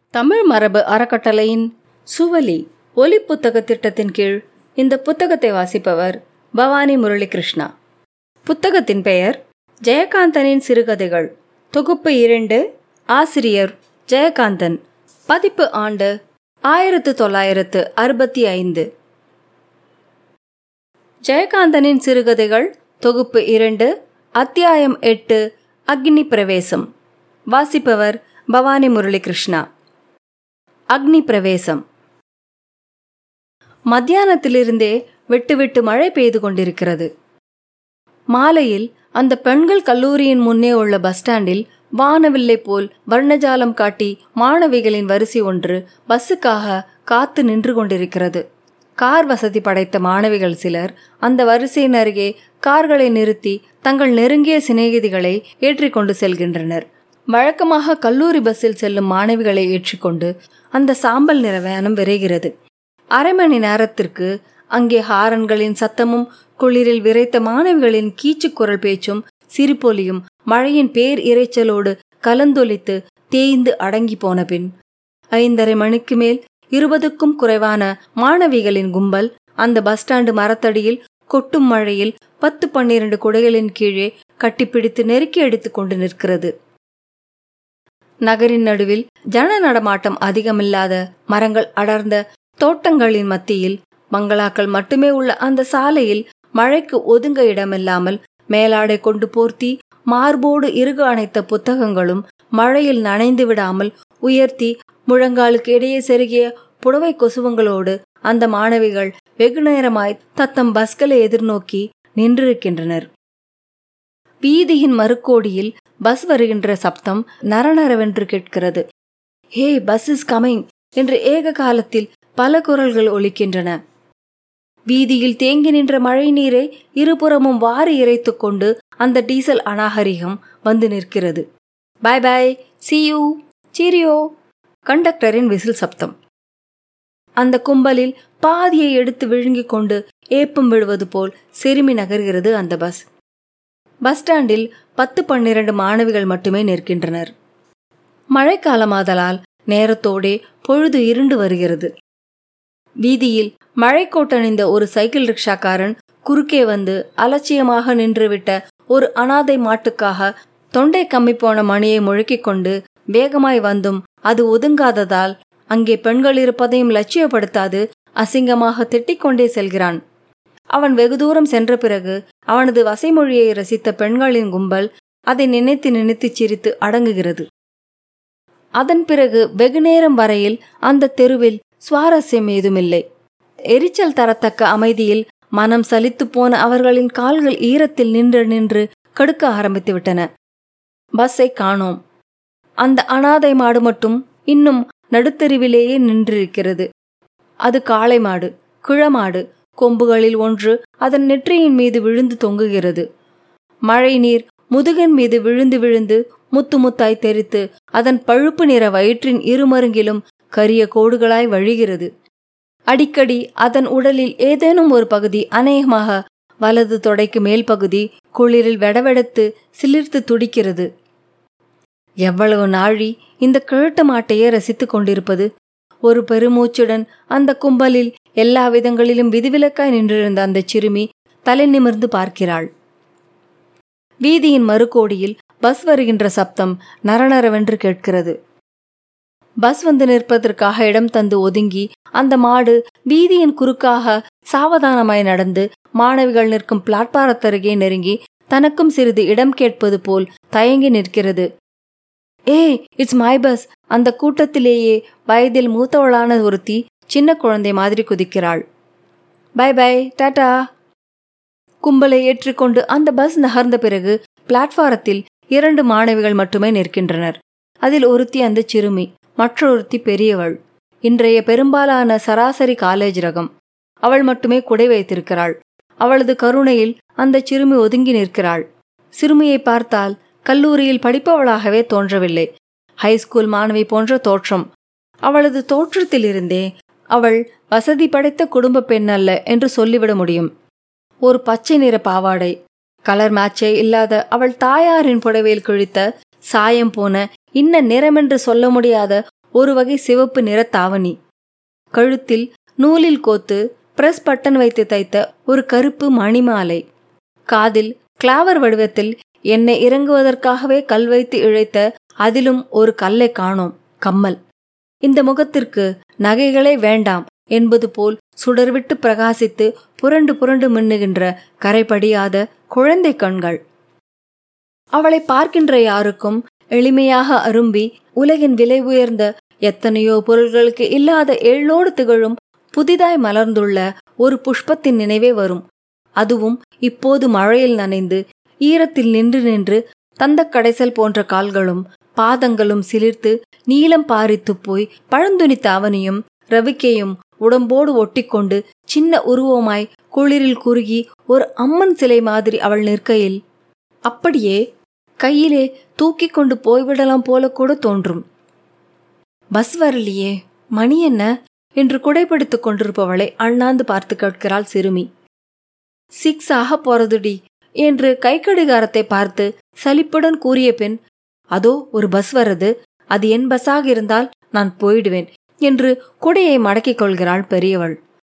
தமிழ் மரபு அறக்கட்டளையின் சுவலி ஒலி புத்தக திட்டத்தின் கீழ் இந்த புத்தகத்தை வாசிப்பவர் பவானி முரளிகிருஷ்ணா புத்தகத்தின் பெயர் ஜெயகாந்தனின் சிறுகதைகள் தொகுப்பு இரண்டு ஆசிரியர் ஜெயகாந்தன் பதிப்பு ஆண்டு ஆயிரத்து தொள்ளாயிரத்து அறுபத்தி ஐந்து ஜெயகாந்தனின் சிறுகதைகள் தொகுப்பு இரண்டு அத்தியாயம் எட்டு அக்னி பிரவேசம் வாசிப்பவர் பவானி முரளிகிருஷ்ணா அக்னி பிரவேசம் மத்தியானத்திலிருந்தே விட்டு விட்டு மழை பெய்து கொண்டிருக்கிறது மாலையில் அந்த பெண்கள் கல்லூரியின் முன்னே உள்ள பஸ் ஸ்டாண்டில் வானவில்லை போல் வர்ணஜாலம் காட்டி மாணவிகளின் வரிசை ஒன்று பஸ்ஸுக்காக காத்து நின்று கொண்டிருக்கிறது கார் வசதி படைத்த மாணவிகள் சிலர் அந்த வரிசையின் அருகே கார்களை நிறுத்தி தங்கள் நெருங்கிய சிநேகிதிகளை ஏற்றிக்கொண்டு செல்கின்றனர் வழக்கமாக கல்லூரி பஸ்ஸில் செல்லும் மாணவிகளை ஏற்றிக்கொண்டு அந்த சாம்பல் நிற வேனம் விரைகிறது அரை மணி நேரத்திற்கு அங்கே ஹாரன்களின் சத்தமும் குளிரில் விரைத்த மாணவிகளின் கீச்சு குரல் பேச்சும் சிரிப்பொலியும் மழையின் பேர் இறைச்சலோடு கலந்தொலித்து தேய்ந்து அடங்கி போன பின் ஐந்தரை மணிக்கு மேல் இருபதுக்கும் குறைவான மாணவிகளின் கும்பல் அந்த பஸ் ஸ்டாண்டு மரத்தடியில் கொட்டும் மழையில் பத்து பன்னிரண்டு குடைகளின் கீழே கட்டிப்பிடித்து நெருக்கி எடுத்துக் கொண்டு நிற்கிறது நகரின் நடுவில் ஜன நடமாட்டம் அதிகமில்லாத மரங்கள் அடர்ந்த தோட்டங்களின் மத்தியில் பங்களாக்கள் மட்டுமே உள்ள அந்த சாலையில் மழைக்கு ஒதுங்க இடமில்லாமல் மேலாடை கொண்டு போர்த்தி மார்போடு இறுக அணைத்த புத்தகங்களும் மழையில் நனைந்து விடாமல் உயர்த்தி முழங்காலுக்கு இடையே செருகிய புடவை கொசுவங்களோடு அந்த மாணவிகள் வெகு நேரமாய் தத்தம் பஸ்களை எதிர்நோக்கி நின்றிருக்கின்றனர் வீதியின் மறுக்கோடியில் பஸ் வருகின்ற சப்தம் நரநரவென்று கேட்கிறது ஹே பஸ் இஸ் கமிங் என்று ஏக காலத்தில் பல குரல்கள் ஒலிக்கின்றன வீதியில் தேங்கி நின்ற மழை நீரை இருபுறமும் வாரி இறைத்துக் கொண்டு அந்த டீசல் அநாகரிகம் வந்து நிற்கிறது bye bye see you cheerio கண்டக்டரின் விசில் சப்தம் அந்த கும்பலில் பாதியை எடுத்து விழுங்கிக் கொண்டு ஏப்பம் விழுவது போல் செருமி நகர்கிறது அந்த பஸ் பஸ் ஸ்டாண்டில் பத்து பன்னிரண்டு மாணவிகள் மட்டுமே நிற்கின்றனர் மழைக்காலமாதலால் நேரத்தோடே பொழுது இருண்டு வருகிறது வீதியில் மழைக்கோட்டணிந்த ஒரு சைக்கிள் ரிக்ஷாக்காரன் குறுக்கே வந்து அலட்சியமாக நின்றுவிட்ட ஒரு அனாதை மாட்டுக்காக தொண்டை கம்மி போன மணியை முழக்கிக் கொண்டு வேகமாய் வந்தும் அது ஒதுங்காததால் அங்கே பெண்கள் இருப்பதையும் லட்சியப்படுத்தாது அசிங்கமாக திட்டிக்கொண்டே செல்கிறான் அவன் வெகு தூரம் சென்ற பிறகு அவனது வசைமொழியை ரசித்த பெண்களின் கும்பல் அதை நினைத்து நினைத்து சிரித்து அடங்குகிறது அதன் பிறகு வெகு நேரம் வரையில் அந்த தெருவில் சுவாரஸ்யம் ஏதுமில்லை எரிச்சல் தரத்தக்க அமைதியில் மனம் சலித்து போன அவர்களின் கால்கள் ஈரத்தில் நின்று நின்று கடுக்க ஆரம்பித்து விட்டன பஸ்ஸை காணோம் அந்த அனாதை மாடு மட்டும் இன்னும் நடுத்தெருவிலேயே நின்றிருக்கிறது அது காளை மாடு கிழமாடு கொம்புகளில் ஒன்று அதன் நெற்றியின் மீது விழுந்து தொங்குகிறது மழை நீர் முதுகின் மீது விழுந்து விழுந்து முத்து முத்தாய் தெரித்து அதன் பழுப்பு நிற வயிற்றின் இருமருங்கிலும் கரிய கோடுகளாய் வழிகிறது அடிக்கடி அதன் உடலில் ஏதேனும் ஒரு பகுதி அநேகமாக வலது தொடைக்கு மேல் பகுதி குளிரில் வெடவெடத்து சிலிர்த்து துடிக்கிறது எவ்வளவு நாழி இந்த கிழட்டு மாட்டையே ரசித்துக் கொண்டிருப்பது ஒரு பெருமூச்சுடன் அந்த கும்பலில் எல்லா விதங்களிலும் விதிவிலக்காய் நின்றிருந்த அந்த சிறுமி தலை நிமிர்ந்து பார்க்கிறாள் வீதியின் மறுகோடியில் பஸ் வருகின்ற சப்தம் நரநரவென்று கேட்கிறது பஸ் வந்து நிற்பதற்காக இடம் தந்து ஒதுங்கி அந்த மாடு வீதியின் குறுக்காக சாவதானமாய் நடந்து மாணவிகள் நிற்கும் பிளாட்பாரத்தருகே நெருங்கி தனக்கும் சிறிது இடம் கேட்பது போல் தயங்கி நிற்கிறது ஏய் இட்ஸ் மை பஸ் அந்த கூட்டத்திலேயே வயதில் மூத்தவளான ஒருத்தி சின்ன குழந்தை மாதிரி குதிக்கிறாள் பை பை டாடா கும்பலை ஏற்றிக்கொண்டு அந்த பஸ் நகர்ந்த பிறகு பிளாட்பாரத்தில் இரண்டு மாணவிகள் மட்டுமே நிற்கின்றனர் அதில் ஒருத்தி அந்த சிறுமி மற்றொருத்தி பெரியவள் இன்றைய பெரும்பாலான சராசரி காலேஜ் ரகம் அவள் மட்டுமே குடை வைத்திருக்கிறாள் அவளது கருணையில் அந்த சிறுமி ஒதுங்கி நிற்கிறாள் சிறுமியை பார்த்தால் கல்லூரியில் படிப்பவளாகவே தோன்றவில்லை ஹைஸ்கூல் மாணவி போன்ற தோற்றம் அவளது தோற்றத்திலிருந்தே அவள் வசதி படைத்த குடும்ப பெண் அல்ல என்று சொல்லிவிட முடியும் ஒரு பச்சை நிற பாவாடை கலர் மேட்சே இல்லாத அவள் தாயாரின் புடவையில் கிழித்த சாயம் போன இன்ன நிறமென்று சொல்ல முடியாத ஒரு வகை சிவப்பு நிற தாவணி கழுத்தில் நூலில் கோத்து பிரஸ் பட்டன் வைத்து தைத்த ஒரு கருப்பு மணிமாலை காதில் கிளாவர் வடிவத்தில் என்னை இறங்குவதற்காகவே கல் வைத்து இழைத்த அதிலும் ஒரு கல்லை காணோம் கம்மல் இந்த முகத்திற்கு நகைகளே வேண்டாம் என்பது போல் சுடர்விட்டு பிரகாசித்து புரண்டு புரண்டு மின்னுகின்ற கரைபடியாத குழந்தை கண்கள் அவளை பார்க்கின்ற யாருக்கும் எளிமையாக அரும்பி உலகின் விலை உயர்ந்த எத்தனையோ பொருள்களுக்கு இல்லாத எள்ளோடு திகழும் புதிதாய் மலர்ந்துள்ள ஒரு புஷ்பத்தின் நினைவே வரும் அதுவும் இப்போது மழையில் நனைந்து ஈரத்தில் நின்று நின்று தந்த கடைசல் போன்ற கால்களும் பாதங்களும் சிலிர்த்து நீலம் பாரித்து போய் பழந்துணி தாவணியும் ரவிக்கையும் உடம்போடு ஒட்டிக்கொண்டு சின்ன உருவமாய் குளிரில் குறுகி ஒரு அம்மன் சிலை மாதிரி அவள் நிற்கையில் அப்படியே கையிலே தூக்கி கொண்டு போய்விடலாம் போல கூட தோன்றும் பஸ் வரலையே மணி என்ன என்று குடைபிடித்துக் கொண்டிருப்பவளை அண்ணாந்து பார்த்து கேட்கிறாள் சிறுமி சிக்ஸ் ஆக போறதுடி என்று கைக்கடிகாரத்தை பார்த்து சலிப்புடன் கூறிய பின் அதோ ஒரு பஸ் வருது அது என் பஸ்ஸாக இருந்தால் நான் போயிடுவேன் என்று குடையை மடக்கிக் கொள்கிறாள் பெரியவள்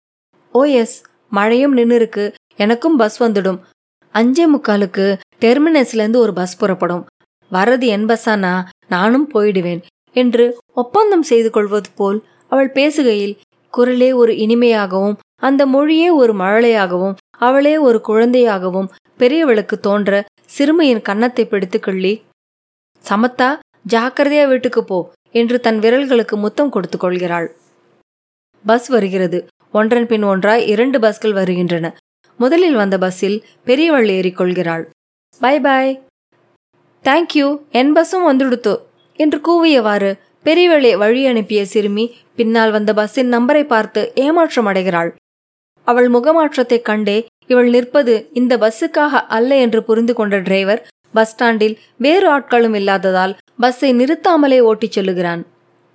ஓ எஸ் மழையும் நின்னுருக்கு எனக்கும் பஸ் வந்துடும் அஞ்சே முக்காலுக்கு டெர்மினஸ்லேருந்து ஒரு பஸ் புறப்படும் வரது என் பஸ்ஸானா நானும் போயிடுவேன் என்று ஒப்பந்தம் செய்து கொள்வது போல் அவள் பேசுகையில் குரலே ஒரு இனிமையாகவும் அந்த மொழியே ஒரு மழலையாகவும் அவளே ஒரு குழந்தையாகவும் பெரியவளுக்கு தோன்ற சிறுமியின் கன்னத்தை பிடித்து கிள்ளி சமத்தா ஜாக்கிரதையா வீட்டுக்கு போ என்று தன் விரல்களுக்கு முத்தம் கொடுத்து கொள்கிறாள் பஸ் வருகிறது ஒன்றன் பின் ஒன்றாய் இரண்டு பஸ்கள் வருகின்றன முதலில் வந்த பஸ்ஸில் பெரியவள் ஏறிக்கொள்கிறாள் பை பாய் தேங்க்யூ என் பஸ்ஸும் வந்துடுத்து என்று கூவியவாறு பெரியவளை வழி அனுப்பிய சிறுமி பின்னால் வந்த பஸ்ஸின் நம்பரை பார்த்து ஏமாற்றம் அடைகிறாள் அவள் முகமாற்றத்தைக் கண்டே இவள் நிற்பது இந்த பஸ்ஸுக்காக அல்ல என்று புரிந்து கொண்ட டிரைவர் பஸ் ஸ்டாண்டில் வேறு ஆட்களும் இல்லாததால் பஸ்ஸை நிறுத்தாமலே ஓட்டிச் செல்லுகிறான்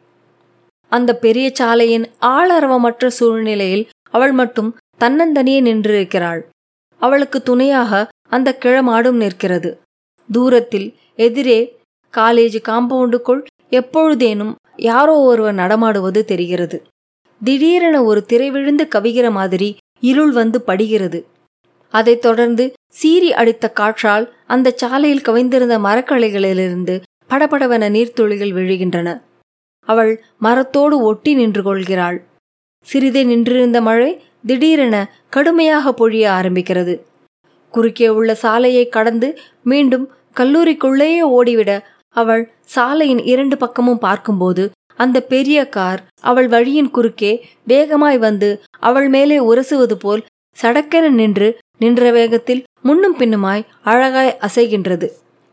அந்த பெரிய சாலையின் ஆளரவமற்ற சூழ்நிலையில் அவள் மட்டும் தன்னந்தனியே நின்றிருக்கிறாள் அவளுக்கு துணையாக அந்த கிழமாடும் நிற்கிறது தூரத்தில் எதிரே காலேஜ் காம்பவுண்டுக்குள் எப்பொழுதேனும் யாரோ ஒருவர் நடமாடுவது தெரிகிறது திடீரென ஒரு திரை விழுந்து கவிகிற மாதிரி இருள் வந்து படுகிறது அதைத் தொடர்ந்து சீறி அடித்த காற்றால் அந்த சாலையில் கவிந்திருந்த மரக்கலைகளிலிருந்து படபடவென நீர்த்துளிகள் விழுகின்றன அவள் மரத்தோடு ஒட்டி நின்று கொள்கிறாள் சிறிதே நின்றிருந்த மழை திடீரென கடுமையாக பொழிய ஆரம்பிக்கிறது குறுக்கே உள்ள சாலையை கடந்து மீண்டும் கல்லூரிக்குள்ளேயே ஓடிவிட அவள் சாலையின் இரண்டு பக்கமும் பார்க்கும்போது அந்த பெரிய கார் அவள் வழியின் குறுக்கே வேகமாய் வந்து அவள் மேலே உரசுவது போல் சடக்கென நின்று நின்ற வேகத்தில் முன்னும் பின்னுமாய் அழகாய் அசைகின்றது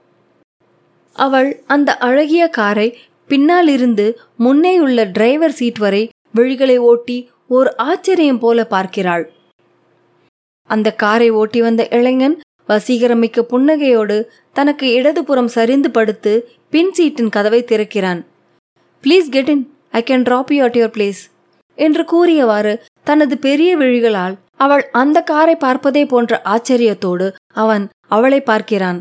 அவள் அந்த அழகிய காரை பின்னால் இருந்து முன்னே உள்ள டிரைவர் சீட் வரை விழிகளை ஓட்டி ஓர் ஆச்சரியம் போல பார்க்கிறாள் அந்த காரை ஓட்டி வந்த இளைஞன் வசீகரமிக்க புன்னகையோடு தனக்கு இடதுபுறம் சரிந்து படுத்து பின் சீட்டின் கதவை திறக்கிறான் please get in I can drop you at your place என்று கூறியவாறு தனது பெரிய விழிகளால் அவள் அந்த காரை பார்ப்பதே போன்ற ஆச்சரியத்தோடு அவன் அவளை பார்க்கிறான்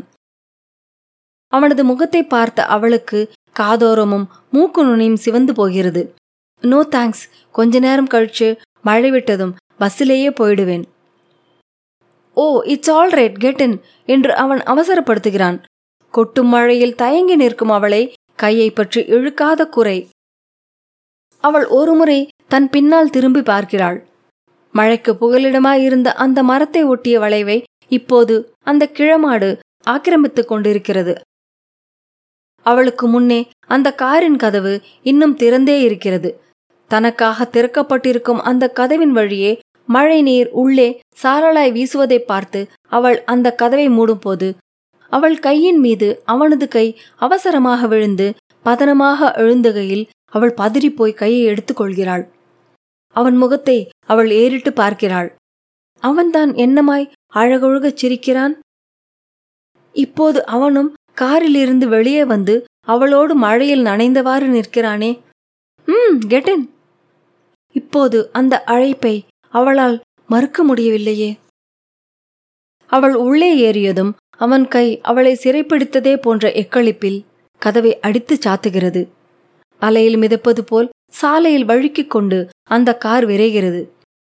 அவனது முகத்தை பார்த்த அவளுக்கு காதோரமும் மூக்கு நுனியும் சிவந்து போகிறது நோ தேங்க்ஸ் கொஞ்ச நேரம் கழிச்சு மழை விட்டதும் பஸ்ஸிலேயே போயிடுவேன் oh it's all right get in என்று அவன் அவசரப்படுத்துகிறான் கொட்டும் மழையில் தயங்கி நிற்கும் அவளை கையை பற்றி இழுக்காத குறை அவள் ஒருமுறை தன் பின்னால் திரும்பி பார்க்கிறாள் மழைக்கு புகலிடமாயிருந்த அந்த மரத்தை ஒட்டிய வளைவை இப்போது அந்த கிழமாடு ஆக்கிரமித்துக் கொண்டிருக்கிறது அவளுக்கு முன்னே அந்த காரின் கதவு இன்னும் திறந்தே இருக்கிறது தனக்காக திறக்கப்பட்டிருக்கும் அந்த கதவின் வழியே மழை நீர் உள்ளே சாரலாய் வீசுவதை பார்த்து அவள் அந்த கதவை மூடும்போது அவள் கையின் மீது அவனது கை அவசரமாக விழுந்து பதனமாக எழுந்துகையில் அவள் பதறிப்போய் கையை எடுத்துக்கொள்கிறாள் அவன் முகத்தை அவள் ஏறிட்டு பார்க்கிறாள் அவன்தான் என்னமாய் அழகொழுகச் சிரிக்கிறான் இப்போது அவனும் காரிலிருந்து வெளியே வந்து அவளோடு மழையில் நனைந்தவாறு நிற்கிறானே ம் கெட்டின் இப்போது அந்த அழைப்பை அவளால் மறுக்க முடியவில்லையே அவள் உள்ளே ஏறியதும் அவன் கை அவளை சிறைப்பிடித்ததே போன்ற எக்களிப்பில் கதவை அடித்துச் சாத்துகிறது அலையில் மிதப்பது போல் சாலையில் வழுக்கிக் கொண்டு அந்த கார் விரைகிறது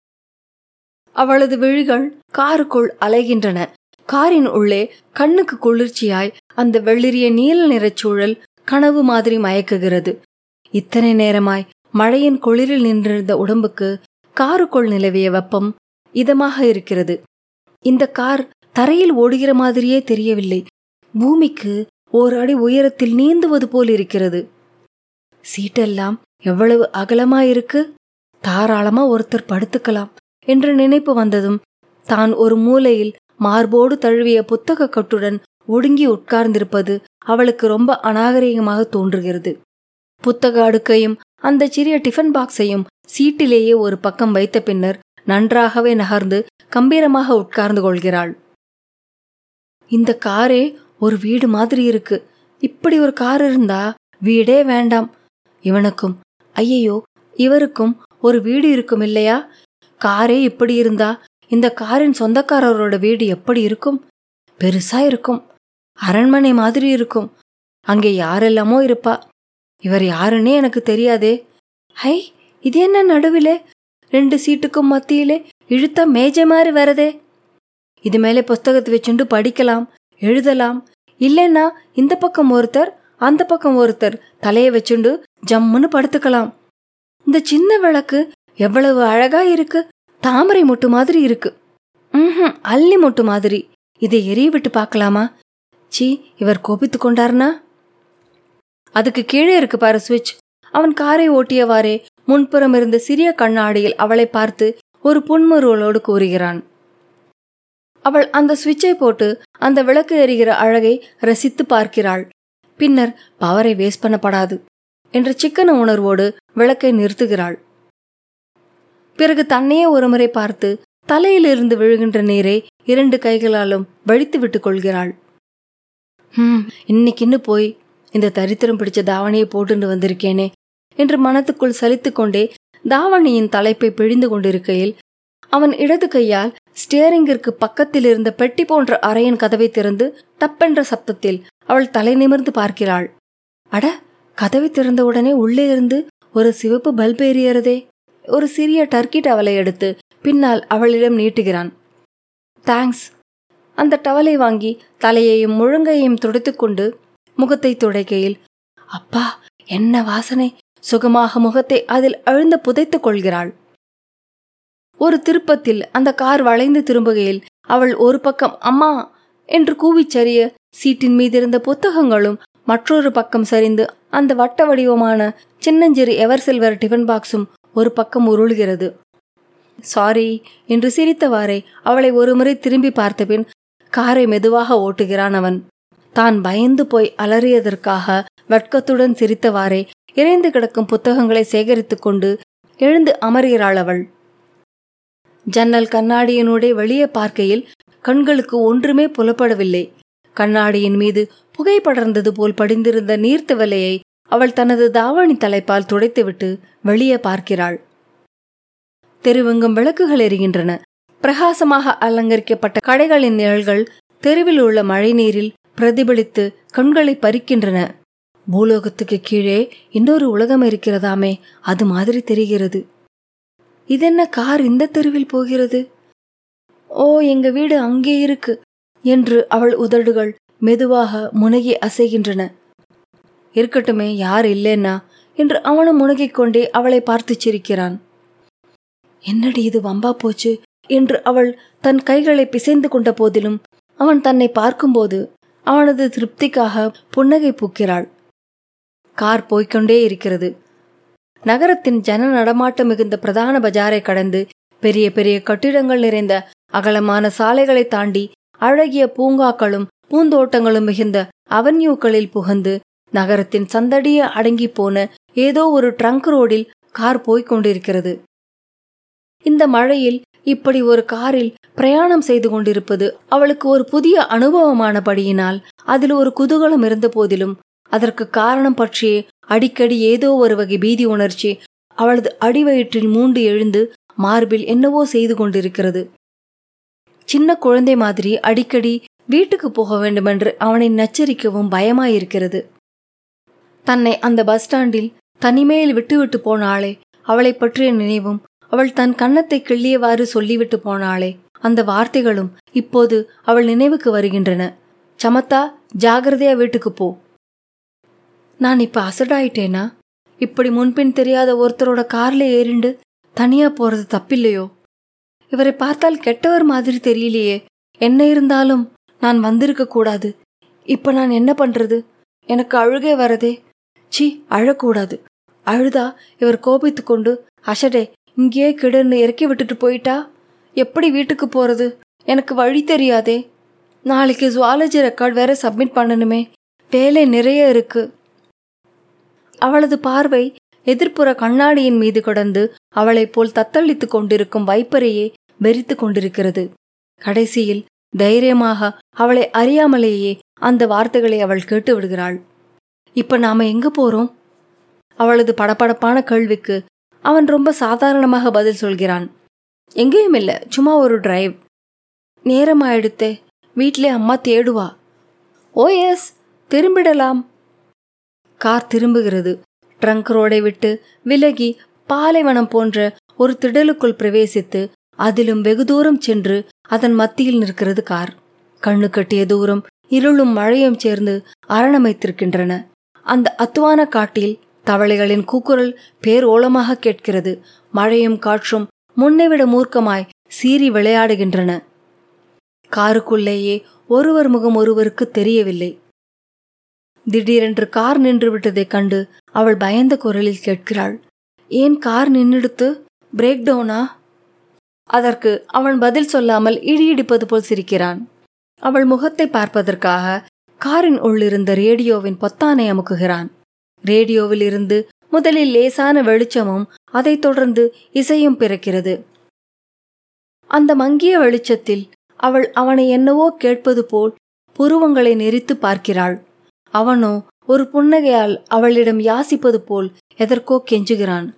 அவளது விழிகள் காருக்குள் அலைகின்றன காரின் உள்ளே கண்ணுக்கு குளிர்ச்சியாய் அந்த வெள்ளிரிய நீல நிறச் சூழல் கனவு மாதிரி மயக்குகிறது இத்தனை நேரமாய் மழையின் குளிரில் நின்றிருந்த உடம்புக்கு காருக்குள் நிலவிய வெப்பம் இதமாக இருக்கிறது இந்த கார் தரையில் ஓடுகிற மாதிரியே தெரியவில்லை பூமிக்கு ஓர் அடி உயரத்தில் நீந்துவது போல் இருக்கிறது சீட்டெல்லாம் எவ்வளவு அகலமாயிருக்கு தாராளமா ஒருத்தர் படுத்துக்கலாம் என்ற நினைப்பு வந்ததும் தான் ஒரு மூலையில் மார்போடு தழுவிய புத்தக கட்டுடன் ஒடுங்கி உட்கார்ந்திருப்பது அவளுக்கு ரொம்ப அநாகரிகமாக தோன்றுகிறது புத்தக அடுக்கையும் அந்த சிறிய டிஃபன் பாக்ஸையும் சீட்டிலேயே ஒரு பக்கம் வைத்த பின்னர் நன்றாகவே நகர்ந்து கம்பீரமாக உட்கார்ந்து கொள்கிறாள் இந்த காரே ஒரு வீடு மாதிரி இருக்கு இப்படி ஒரு கார் இருந்தா வீடே வேண்டாம் இவனுக்கும் ஐயையோ இவருக்கும் ஒரு வீடு இருக்கும் இல்லையா காரே இப்படி இருந்தா இந்த காரின் சொந்தக்காரரோட வீடு எப்படி இருக்கும் பெருசா இருக்கும் அரண்மனை மாதிரி இருக்கும் அங்கே யாரெல்லாமோ இருப்பா இவர் யாருன்னே எனக்கு தெரியாதே ஹை இது என்ன நடுவிலே ரெண்டு சீட்டுக்கும் மத்தியிலே இழுத்தா மேஜை மாதிரி வரதே இது மேலே புஸ்தகத்தை வச்சுண்டு படிக்கலாம் எழுதலாம் இல்லைன்னா இந்த பக்கம் ஒருத்தர் அந்த பக்கம் ஒருத்தர் தலையை வச்சுண்டு ஜம்முன்னு படுத்துக்கலாம் இந்த சின்ன விளக்கு எவ்வளவு அழகா இருக்கு தாமரை மொட்டு மாதிரி இருக்கு ம் அல்லி மொட்டு மாதிரி இதை எரிய விட்டு பார்க்கலாமா சீ இவர் கோபித்து கொண்டார்னா அதுக்கு கீழே இருக்கு பாரு சுவிட்ச் அவன் காரை ஓட்டியவாறே முன்புறம் இருந்த சிறிய கண்ணாடியில் அவளை பார்த்து ஒரு புன்முறுவலோடு கூறுகிறான் அவள் அந்த சுவிட்சை போட்டு அந்த விளக்கு எரிகிற அழகை ரசித்து பார்க்கிறாள் பின்னர் பவரை வேஸ்ட் பண்ணப்படாது என்ற சிக்கன உணர்வோடு விளக்கை நிறுத்துகிறாள் பிறகு தன்னையே ஒருமுறை பார்த்து தலையிலிருந்து விழுகின்ற நீரை இரண்டு கைகளாலும் வழித்து விட்டுக் கொள்கிறாள் ஹம் இன்னைக்குன்னு போய் இந்த தரித்திரம் பிடிச்ச தாவணியை போட்டுண்டு வந்திருக்கேனே என்று மனத்துக்குள் சலித்துக் கொண்டே தாவணியின் தலைப்பை பிழிந்து கொண்டிருக்கையில் அவன் இடது கையால் ஸ்டியரிங்கிற்கு பக்கத்தில் இருந்த பெட்டி போன்ற அறையின் கதவை திறந்து டப்பென்ற சப்தத்தில் அவள் தலை நிமிர்ந்து பார்க்கிறாள் அட கதவை திறந்தவுடனே உள்ளே இருந்து ஒரு சிவப்பு பல்ப் எரியறதே ஒரு சிறிய டர்க்கி டவலை எடுத்து பின்னால் அவளிடம் நீட்டுகிறான் தேங்க்ஸ் அந்த டவலை வாங்கி தலையையும் முழங்கையையும் துடைத்துக்கொண்டு முகத்தை துடைக்கையில் அப்பா என்ன வாசனை சுகமாக முகத்தை அதில் அழுந்த புதைத்துக் கொள்கிறாள் ஒரு திருப்பத்தில் அந்த கார் வளைந்து திரும்புகையில் அவள் ஒரு பக்கம் அம்மா என்று கூவிச் சரிய சீட்டின் மீதிருந்த புத்தகங்களும் மற்றொரு பக்கம் சரிந்து அந்த வட்ட வடிவமான சின்னஞ்சிறு எவர் சில்வர் டிஃபன் பாக்ஸும் ஒரு பக்கம் உருள்கிறது சாரி என்று சிரித்தவாறே அவளை ஒருமுறை திரும்பி பார்த்தபின் காரை மெதுவாக ஓட்டுகிறான் அவன் தான் பயந்து போய் அலறியதற்காக வெட்கத்துடன் சிரித்தவாறே இறைந்து கிடக்கும் புத்தகங்களை சேகரித்துக் கொண்டு எழுந்து அமர்கிறாள் அவள் ஜன்னல் கண்ணாடியினூடே வெளியே பார்க்கையில் கண்களுக்கு ஒன்றுமே புலப்படவில்லை கண்ணாடியின் மீது புகை படர்ந்தது போல் படிந்திருந்த நீர்த்தவலையை அவள் தனது தாவணி தலைப்பால் துடைத்துவிட்டு வெளியே பார்க்கிறாள் தெருவெங்கும் விளக்குகள் எரிகின்றன பிரகாசமாக அலங்கரிக்கப்பட்ட கடைகளின் நிழல்கள் தெருவில் உள்ள மழைநீரில் பிரதிபலித்து கண்களை பறிக்கின்றன பூலோகத்துக்கு கீழே இன்னொரு உலகம் இருக்கிறதாமே அது மாதிரி தெரிகிறது இதென்ன கார் இந்த தெருவில் போகிறது ஓ எங்க வீடு அங்கே இருக்கு என்று அவள் உதடுகள் மெதுவாக முனகி அசைகின்றன இருக்கட்டுமே யார் இல்லைன்னா என்று அவனும் முனகிக் கொண்டே அவளை பார்த்து சிரிக்கிறான் என்னடி இது வம்பா போச்சு என்று அவள் தன் கைகளை பிசைந்து கொண்ட போதிலும் அவன் தன்னை பார்க்கும்போது அவனது திருப்திக்காக புன்னகை பூக்கிறாள் கார் போய்க்கொண்டே இருக்கிறது நகரத்தின் ஜன நடமாட்டம் மிகுந்த பிரதான பஜாரை கடந்து பெரிய பெரிய கட்டிடங்கள் நிறைந்த அகலமான சாலைகளை தாண்டி அழகிய பூங்காக்களும் பூந்தோட்டங்களும் மிகுந்த அவன்யூக்களில் புகுந்து நகரத்தின் சந்தடிய அடங்கி போன ஏதோ ஒரு ட்ரங்க் ரோடில் கார் போய்க் கொண்டிருக்கிறது இந்த மழையில் இப்படி ஒரு காரில் பிரயாணம் செய்து கொண்டிருப்பது அவளுக்கு ஒரு புதிய அனுபவமானபடியினால் அதில் ஒரு குதூகலம் இருந்த போதிலும் அதற்கு காரணம் பற்றியே அடிக்கடி ஏதோ ஒரு வகை பீதி உணர்ச்சி அவளது அடிவயிற்றில் மூண்டு எழுந்து மார்பில் என்னவோ செய்து கொண்டிருக்கிறது சின்ன குழந்தை மாதிரி அடிக்கடி வீட்டுக்கு போக வேண்டுமென்று அவனை நச்சரிக்கவும் பயமாயிருக்கிறது தன்னை அந்த பஸ் ஸ்டாண்டில் தனிமையில் விட்டுவிட்டு போனாளே அவளை பற்றிய நினைவும் அவள் தன் கன்னத்தை கிள்ளியவாறு சொல்லிவிட்டு போனாளே அந்த வார்த்தைகளும் இப்போது அவள் நினைவுக்கு வருகின்றன சமத்தா ஜாகிரதையா வீட்டுக்கு போ நான் இப்ப அசடாயிட்டேனா இப்படி முன்பின் தெரியாத ஒருத்தரோட கார்ல ஏறிண்டு தனியா போறது தப்பில்லையோ இவரை பார்த்தால் கெட்டவர் மாதிரி தெரியலையே என்ன இருந்தாலும் நான் வந்திருக்க கூடாது இப்ப நான் என்ன பண்றது எனக்கு அழுகே வரதே சி அழக்கூடாது அழுதா இவர் கோபித்து கொண்டு அஷடே இங்கேயே கிடுன்னு இறக்கி விட்டுட்டு போயிட்டா எப்படி வீட்டுக்கு போறது எனக்கு வழி தெரியாதே நாளைக்கு ஜுவாலஜி ரெக்கார்ட் வேற சப்மிட் பண்ணணுமே வேலை நிறைய இருக்கு அவளது பார்வை எதிர்ப்புற கண்ணாடியின் மீது கடந்து அவளைப் போல் தத்தளித்துக் கொண்டிருக்கும் வைப்பரையே வெறித்து கொண்டிருக்கிறது கடைசியில் தைரியமாக அவளை அறியாமலேயே அந்த வார்த்தைகளை அவள் கேட்டு விடுகிறாள் இப்ப நாம எங்க போறோம் அவளது படபடப்பான கேள்விக்கு அவன் ரொம்ப சாதாரணமாக பதில் சொல்கிறான் எங்கேயும் இல்ல சும்மா ஒரு டிரைவ் நேரமாயிடுத்தே வீட்டிலே அம்மா தேடுவா ஓ எஸ் திரும்பிடலாம் கார் திரும்புகிறது ட்ரங்க் ரோடை விட்டு விலகி பாலைவனம் போன்ற ஒரு திடலுக்குள் பிரவேசித்து அதிலும் வெகு தூரம் சென்று அதன் மத்தியில் நிற்கிறது கார் கண்ணு கட்டிய தூரம் இருளும் மழையும் சேர்ந்து அரணமைத்திருக்கின்றன அந்த அத்துவான காட்டில் தவளைகளின் கூக்குரல் பேரோலமாக கேட்கிறது மழையும் காற்றும் முன்னைவிட மூர்க்கமாய் சீறி விளையாடுகின்றன காருக்குள்ளேயே ஒருவர் முகம் ஒருவருக்கு தெரியவில்லை திடீரென்று கார் நின்று விட்டதைக் கண்டு அவள் பயந்த குரலில் கேட்கிறாள் ஏன் கார் நின்னுடுத்து பிரேக் டவுனா அதற்கு அவன் பதில் சொல்லாமல் இடி இடிப்பது போல் சிரிக்கிறான் அவள் முகத்தை பார்ப்பதற்காக காரின் உள்ளிருந்த ரேடியோவின் பொத்தானை அமுக்குகிறான் ரேடியோவில் இருந்து முதலில் லேசான வெளிச்சமும் அதைத் தொடர்ந்து இசையும் பிறக்கிறது அந்த மங்கிய வெளிச்சத்தில் அவள் அவனை என்னவோ கேட்பது போல் புருவங்களை நெறித்து பார்க்கிறாள் அவனோ ஒரு புன்னகையால் அவளிடம் யாசிப்பது போல் எதற்கோ கெஞ்சுகிறான்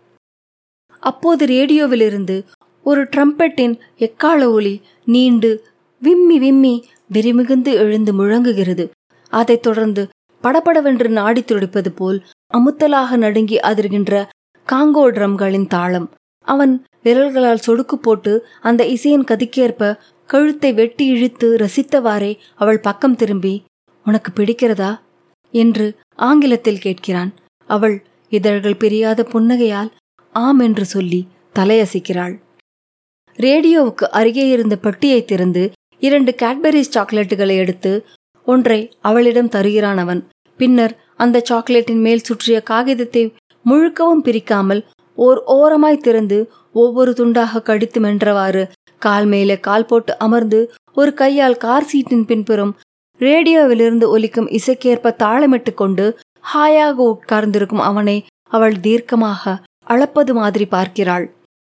அப்போது ரேடியோவிலிருந்து ஒரு ட்ரம்பெட்டின் எக்கால ஒலி நீண்டு விம்மி விம்மி விரிமிகுந்து எழுந்து முழங்குகிறது அதைத் தொடர்ந்து படபடவென்று நாடி துடிப்பது போல் அமுத்தலாக நடுங்கி அதிர்கின்ற காங்கோ ட்ரம்களின் தாளம் அவன் விரல்களால் சொடுக்கு போட்டு அந்த இசையின் கதிக்கேற்ப கழுத்தை வெட்டி இழுத்து ரசித்தவாறே அவள் பக்கம் திரும்பி உனக்கு பிடிக்கிறதா என்று ஆங்கிலத்தில் கேட்கிறான் அவள் இதழ்கள் பிரியாத புன்னகையால் ஆம் என்று சொல்லி தலையசைக்கிறாள் ரேடியோவுக்கு அருகே இருந்த பெட்டியை திறந்து இரண்டு கேட்பரிஸ் சாக்லேட்டுகளை எடுத்து ஒன்றை அவளிடம் தருகிறான் அவன் பின்னர் அந்த சாக்லேட்டின் மேல் சுற்றிய காகிதத்தை முழுக்கவும் பிரிக்காமல் ஓர் ஓரமாய் திறந்து ஒவ்வொரு துண்டாக கடித்து மென்றவாறு கால் மேலே கால் போட்டு அமர்ந்து ஒரு கையால் கார் சீட்டின் பின்புறம் ரேடியோவிலிருந்து ஒலிக்கும் இசைக்கேற்ப தாளமிட்டு கொண்டு ஹாயாக உட்கார்ந்திருக்கும் அவனை அவள் தீர்க்கமாக அளப்பது மாதிரி பார்க்கிறாள்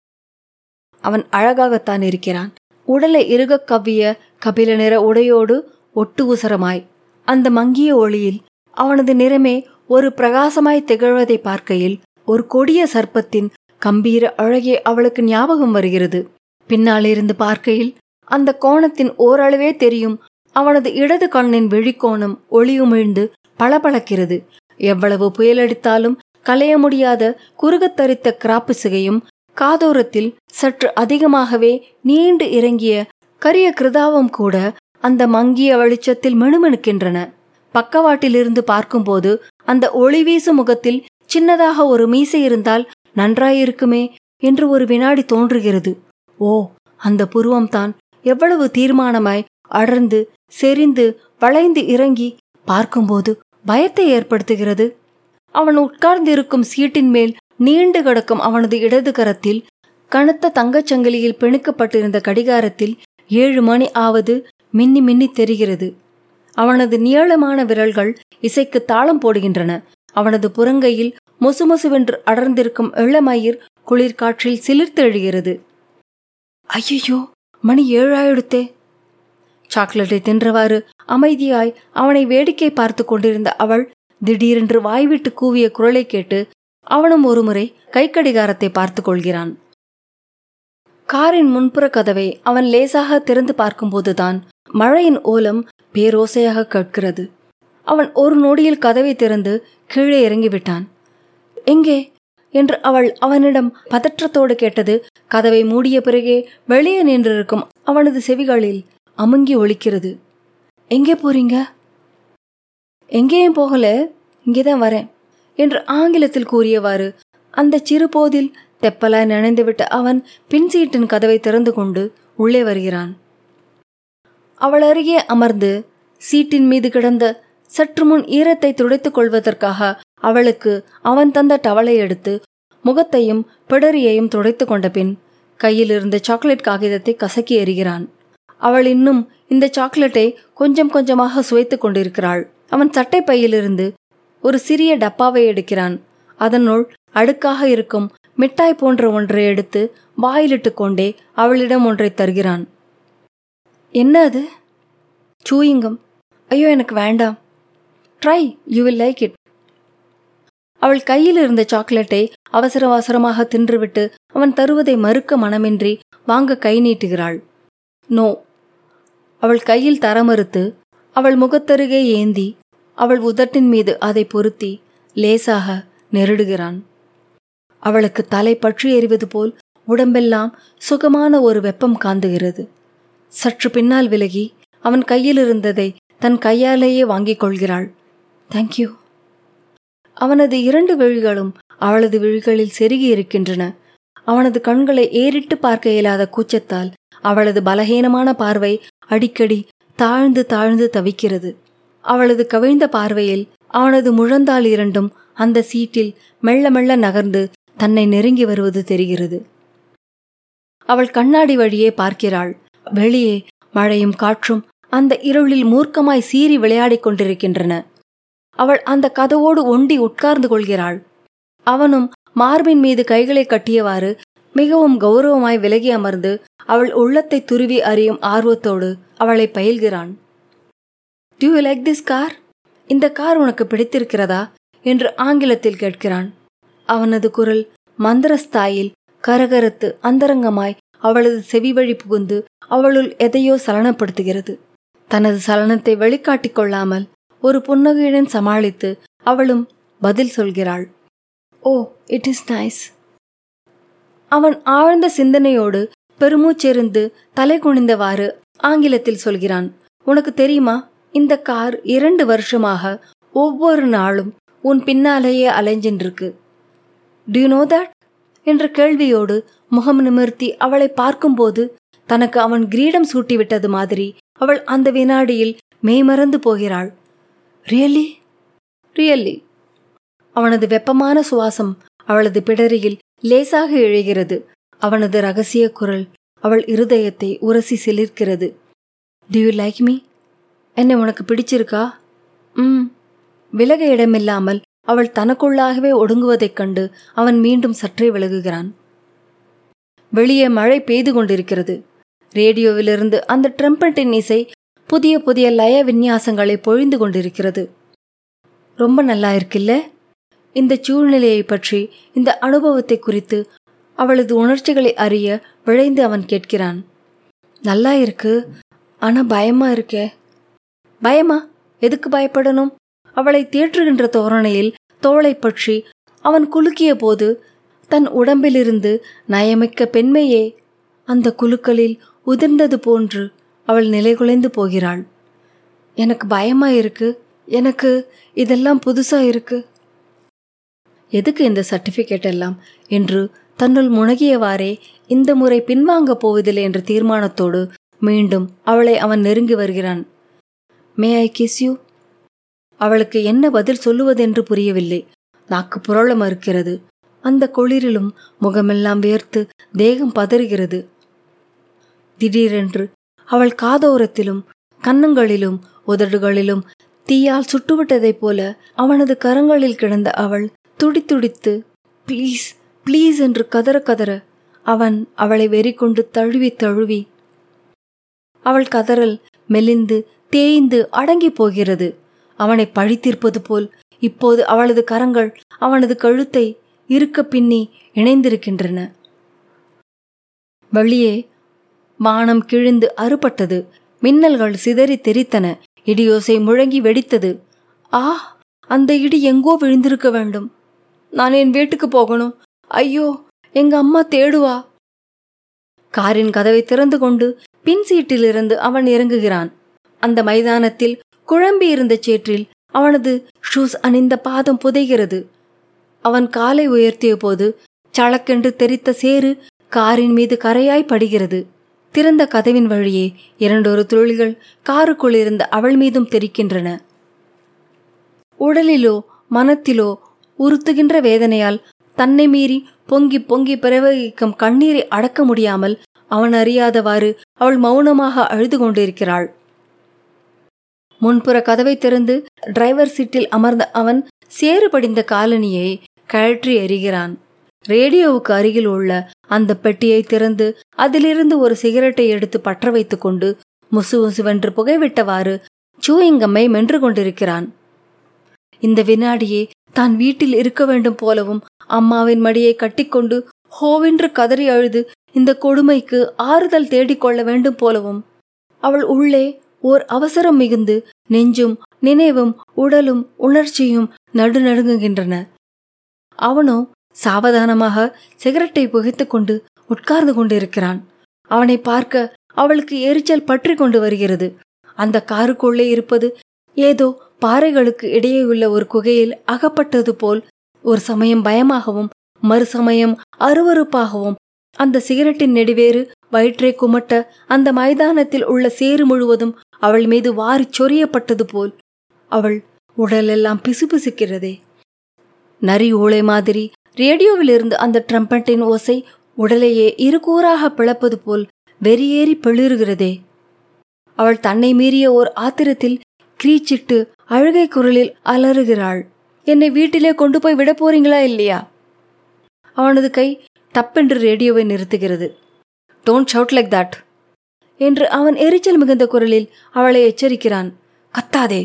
அவன் அழகாகத்தான் இருக்கிறான் உடலை இறுகக் கவ்விய கபில நிற உடையோடு ஒட்டு உசரமாய் அந்த மங்கிய ஒளியில் அவனது நிறமே ஒரு பிரகாசமாய் திகழ்வதை பார்க்கையில் ஒரு கொடிய சர்ப்பத்தின் கம்பீர அழகே அவளுக்கு ஞாபகம் வருகிறது பின்னாலிருந்து பார்க்கையில் அந்த கோணத்தின் ஓரளவே தெரியும் அவனது இடது கண்ணின் விழிக்கோணம் ஒளியுமிழ்ந்து பளபளக்கிறது எவ்வளவு புயலடித்தாலும் களைய முடியாத குறுகத்தரித்த கிராப்பு சிகையும் காதோரத்தில் சற்று அதிகமாகவே நீண்டு இறங்கிய கரிய கிருதாவும் கூட அந்த மங்கிய வெளிச்சத்தில் மினுமினுக்கின்றன பக்கவாட்டிலிருந்து பார்க்கும்போது அந்த ஒளி வீசும் முகத்தில் சின்னதாக ஒரு மீசை இருந்தால் நன்றாயிருக்குமே என்று ஒரு வினாடி தோன்றுகிறது ஓ அந்த புருவம்தான் எவ்வளவு தீர்மானமாய் அடர்ந்து செறிந்து வளைந்து இறங்கி பார்க்கும்போது பயத்தை ஏற்படுத்துகிறது அவன் உட்கார்ந்திருக்கும் சீட்டின் மேல் நீண்டு கிடக்கும் அவனது இடது கரத்தில் கனத்த தங்கச்சங்கிலியில் பிணுக்கப்பட்டிருந்த கடிகாரத்தில் ஏழு மணி ஆவது மின்னி மின்னி தெரிகிறது அவனது நீளமான விரல்கள் இசைக்கு தாளம் போடுகின்றன அவனது புறங்கையில் முசுமுசுவென்று அடர்ந்திருக்கும் இளமயிர் குளிர்காற்றில் சிலிர்த்து எழுகிறது ஐயோ மணி ஏழாயிடுத்தே சாக்லேட்டை தின்றவாறு அமைதியாய் அவனை வேடிக்கை பார்த்து கொண்டிருந்த அவள் திடீரென்று வாய்விட்டு கூவிய குரலை கேட்டு அவனும் ஒருமுறை கைக்கடிகாரத்தை பார்த்து கொள்கிறான் காரின் முன்புற கதவை அவன் லேசாக திறந்து பார்க்கும்போதுதான் மழையின் ஓலம் பேரோசையாக கேட்கிறது அவன் ஒரு நொடியில் கதவை திறந்து கீழே இறங்கிவிட்டான் எங்கே என்று அவள் அவனிடம் பதற்றத்தோடு கேட்டது கதவை மூடிய பிறகே வெளியே நின்றிருக்கும் அவனது செவிகளில் அமுங்கி ஒலிக்கிறது எங்கே போறீங்க எங்கேயும் போகல இங்கேதான் வரேன் என்று ஆங்கிலத்தில் கூறியவாறு அந்த சிறு போதில் தெப்பலாய் நனைந்துவிட்ட அவன் பின் சீட்டின் கதவை திறந்து கொண்டு உள்ளே வருகிறான் அவள் அருகே அமர்ந்து சீட்டின் மீது கிடந்த சற்று முன் ஈரத்தை துடைத்துக் கொள்வதற்காக அவளுக்கு அவன் தந்த டவலை எடுத்து முகத்தையும் பிடரியையும் துடைத்து கொண்ட பின் கையில் இருந்த சாக்லேட் காகிதத்தை கசக்கி எறிகிறான் அவள் இன்னும் இந்த சாக்லேட்டை கொஞ்சம் கொஞ்சமாக சுவைத்துக் கொண்டிருக்கிறாள் அவன் சட்டை பையிலிருந்து ஒரு சிறிய டப்பாவை எடுக்கிறான் அதனுள் அடுக்காக இருக்கும் மிட்டாய் போன்ற ஒன்றை எடுத்து வாயிலிட்டு கொண்டே அவளிடம் ஒன்றை தருகிறான் என்ன அது சூயிங்கம் ஐயோ எனக்கு வேண்டாம் try you will like it அவள் கையில் இருந்த சாக்லேட்டை அவசர அவசரமாக தின்றுவிட்டு அவன் தருவதை மறுக்க மனமின்றி வாங்க கை நீட்டுகிறாள் நோ அவள் கையில் தர மறுத்து அவள் முகத்தருகே ஏந்தி அவள் உதட்டின் மீது அதை பொருத்தி லேசாக நெருடுகிறான் அவளுக்கு தலை பற்றி எறிவது போல் உடம்பெல்லாம் சுகமான ஒரு வெப்பம் காந்துகிறது சற்று பின்னால் விலகி அவன் கையில் இருந்ததை தன் கையாலேயே வாங்கிக் கொள்கிறாள் தேங்க்யூ அவனது இரண்டு விழிகளும் அவளது விழிகளில் செருகி இருக்கின்றன அவனது கண்களை ஏறிட்டு பார்க்க இயலாத கூச்சத்தால் அவளது பலகீனமான பார்வை அடிக்கடி தாழ்ந்து தாழ்ந்து தவிக்கிறது அவளது கவிழ்ந்த பார்வையில் அவனது முழந்தாள் இரண்டும் அந்த சீட்டில் மெல்ல மெல்ல நகர்ந்து தன்னை நெருங்கி வருவது தெரிகிறது அவள் கண்ணாடி வழியே பார்க்கிறாள் வெளியே மழையும் காற்றும் அந்த இருளில் மூர்க்கமாய் சீறி விளையாடிக் கொண்டிருக்கின்றன அவள் அந்த கதவோடு ஒண்டி உட்கார்ந்து கொள்கிறாள் அவனும் மார்பின் மீது கைகளை கட்டியவாறு மிகவும் கௌரவமாய் விலகி அமர்ந்து அவள் உள்ளத்தை துருவி அறியும் ஆர்வத்தோடு அவளை பயில்கிறான் டியூ லைக் திஸ் கார் இந்த கார் உனக்கு பிடித்திருக்கிறதா என்று ஆங்கிலத்தில் கேட்கிறான் அவனது குரல் மந்திரஸ்தாயில் கரகரத்து அந்தரங்கமாய் அவளது செவி வழி புகுந்து அவளுள் எதையோ சலனப்படுத்துகிறது தனது சலனத்தை வெளிக்காட்டிக் கொள்ளாமல் ஒரு புன்னகையுடன் சமாளித்து அவளும் பதில் சொல்கிறாள் ஓ இட் இஸ் நைஸ் அவன் ஆழ்ந்த சிந்தனையோடு பெருமூச்செறிந்து தலை குனிந்தவாறு ஆங்கிலத்தில் சொல்கிறான் உனக்கு தெரியுமா இந்த கார் இரண்டு வருஷமாக ஒவ்வொரு நாளும் உன் பின்னாலேயே அலைஞ்சின்றிருக்கு டு யூ நோ தட் என்ற கேள்வியோடு முகம் நிமிர்த்தி அவளை பார்க்கும்போது தனக்கு அவன் கிரீடம் சூட்டிவிட்டது மாதிரி அவள் அந்த வினாடியில் மெய்மறந்து போகிறாள் ரியலி ரியலி அவனது வெப்பமான சுவாசம் அவளது பிடரியில் லேசாக இழைகிறது அவனது ரகசிய குரல் அவள் இருதயத்தை உரசி சிலிர்க்கிறது டு யூ லைக் மீ என்னை உனக்கு பிடிச்சிருக்கா ம் விலக இடமில்லாமல் அவள் தனக்குள்ளாகவே ஒடுங்குவதைக் கண்டு அவன் மீண்டும் சற்றே விலகுகிறான் வெளியே மழை பெய்து கொண்டிருக்கிறது ரேடியோவிலிருந்து அந்த ட்ரம்பட்டின் இசை புதிய புதிய லய விந்யாசங்களை பொழிந்து கொண்டிருக்கிறது ரொம்ப நல்லா இருக்குல்ல இந்த சூழ்நிலையை பற்றி இந்த அனுபவத்தை குறித்து அவளது உணர்ச்சிகளை அறிய விழைந்து அவன் கேட்கிறான் நல்லா இருக்கு ஆனா பயமா இருக்கே பயமா எதுக்கு பயப்படணும் அவளை தேற்றுகின்ற தோரணையில் தோளை பற்றி அவன் குலுக்கிய போது தன் உடம்பிலிருந்து நயமிக்க பெண்மையே அந்த குலுக்களில் உதிர்ந்தது போன்று அவள் நிலைகுலைந்து போகிறாள் எனக்கு பயமா இருக்கு எனக்கு இதெல்லாம் புதுசா இருக்கு எதுக்கு இந்த சர்டிபிகேட் எல்லாம் என்று தன்னுள் முனகியவாறே இந்த முறை பின்வாங்கப் போவதில்லை என்ற தீர்மானத்தோடு மீண்டும் அவளை அவன் நெருங்கி வருகிறான் மே ஐ கிஸ் யூ அவளுக்கு என்ன பதில் சொல்லுவதென்று புரியவில்லை நாக்கு புரள மறுக்கிறது அந்த குளிரிலும் முகமெல்லாம் வேர்த்து தேகம் பதறுகிறது திடீரென்று அவள் காதோரத்திலும் கன்னங்களிலும் உதடுகளிலும் தீயால் சுட்டுவிட்டதைப் போல அவனது கரங்களில் கிடந்த அவள் துடித்துடித்து ப்ளீஸ் ப்ளீஸ் என்று கதற கதற அவன் அவளை வெறி கொண்டு தழுவி தழுவி அவள் கதறல் மெலிந்து தேய்ந்து அடங்கி போகிறது அவனை பழித்தீர்ப்பது போல் இப்போது அவளது கரங்கள் அவனது கழுத்தை இருக்க பின்னி இணைந்திருக்கின்றன வெளியே வானம் கிழிந்து அறுபட்டது மின்னல்கள் சிதறி தெரித்தன இடியோசை முழங்கி வெடித்தது ஆ அந்த இடி எங்கோ விழுந்திருக்க வேண்டும் நான் என் வீட்டுக்கு போகணும் ஐயோ எங்க அம்மா தேடுவா காரின் கதவை திறந்து கொண்டு பின் சீட்டிலிருந்து அவன் இறங்குகிறான் அந்த மைதானத்தில் குழம்பி இருந்த சேற்றில் அவனது ஷூஸ் அணிந்த பாதம் புதைகிறது அவன் காலை உயர்த்திய போது சளக்கென்று தெரித்த சேறு காரின் மீது கரையாய் படுகிறது திறந்த கதவின் வழியே இரண்டொரு துளிகள் காருக்குள் இருந்த அவள் மீதும் தெரிக்கின்றன உடலிலோ மனத்திலோ உறுத்துகின்ற வேதனையால் தன்னை மீறி பொங்கி பொங்கி பிரவகிக்கும் கண்ணீரை அடக்க முடியாமல் அவன் அறியாதவாறு அவள் மௌனமாக அழுது கொண்டிருக்கிறாள் முன்புற கதவை திறந்து டிரைவர் சீட்டில் அமர்ந்த அவன் சேறு படிந்த காலனியை கழற்றி எறிகிறான் ரேடியோவுக்கு அருகில் உள்ள அந்த பெட்டியை திறந்து அதிலிருந்து ஒரு சிகரெட்டை எடுத்து பற்ற வைத்துக் கொண்டு முசு முசுவென்று புகைவிட்டவாறு சூயிங்கம்மை மென்று கொண்டிருக்கிறான் இந்த வினாடியே தான் வீட்டில் இருக்க வேண்டும் போலவும் அம்மாவின் மடியை கட்டிக்கொண்டு ஹோவென்று கதறி அழுது இந்த கொடுமைக்கு ஆறுதல் தேடிக்கொள்ள வேண்டும் போலவும் அவள் உள்ளே ஓர் அவசரம் மிகுந்து நெஞ்சும் நினைவும் உடலும் உணர்ச்சியும் நடுநடுங்குகின்றன அவனோ சாவதானமாக சிகரெட்டை புகைத்துக் கொண்டு உட்கார்ந்து கொண்டிருக்கிறான் அவனை பார்க்க அவளுக்கு எரிச்சல் பற்றி கொண்டு வருகிறது அந்த காருக்குள்ளே இருப்பது ஏதோ பாறைகளுக்கு இடையே உள்ள ஒரு குகையில் அகப்பட்டது போல் ஒரு சமயம் பயமாகவும் மறுசமயம் அருவறுப்பாகவும் அந்த சிகரெட்டின் நெடுவேறு வயிற்றை குமட்ட அந்த மைதானத்தில் உள்ள சேறு முழுவதும் அவள் மீது வாரிச் சொரியப்பட்டது போல் அவள் உடலெல்லாம் பிசுபிசுக்கிறதே நரி ஓலை மாதிரி ரேடியோவிலிருந்து அந்த ட்ரம்பட்டின் ஓசை உடலையே இருகூறாக பிளப்பது போல் வெறியேறி பிளிறுகிறதே அவள் தன்னை மீறிய ஓர் ஆத்திரத்தில் கிரீச்சிட்டு அழுகை குரலில் அலறுகிறாள் என்னை வீட்டிலே கொண்டு போய் விட போறீங்களா இல்லையா அவனது கை டப்பென்று ரேடியோவை நிறுத்துகிறது டோன்ட் ஷவுட் லைக் தட் என்று அவன் எரிச்சல் மிகுந்த குரலில் அவளை எச்சரிக்கிறான் கத்தாதே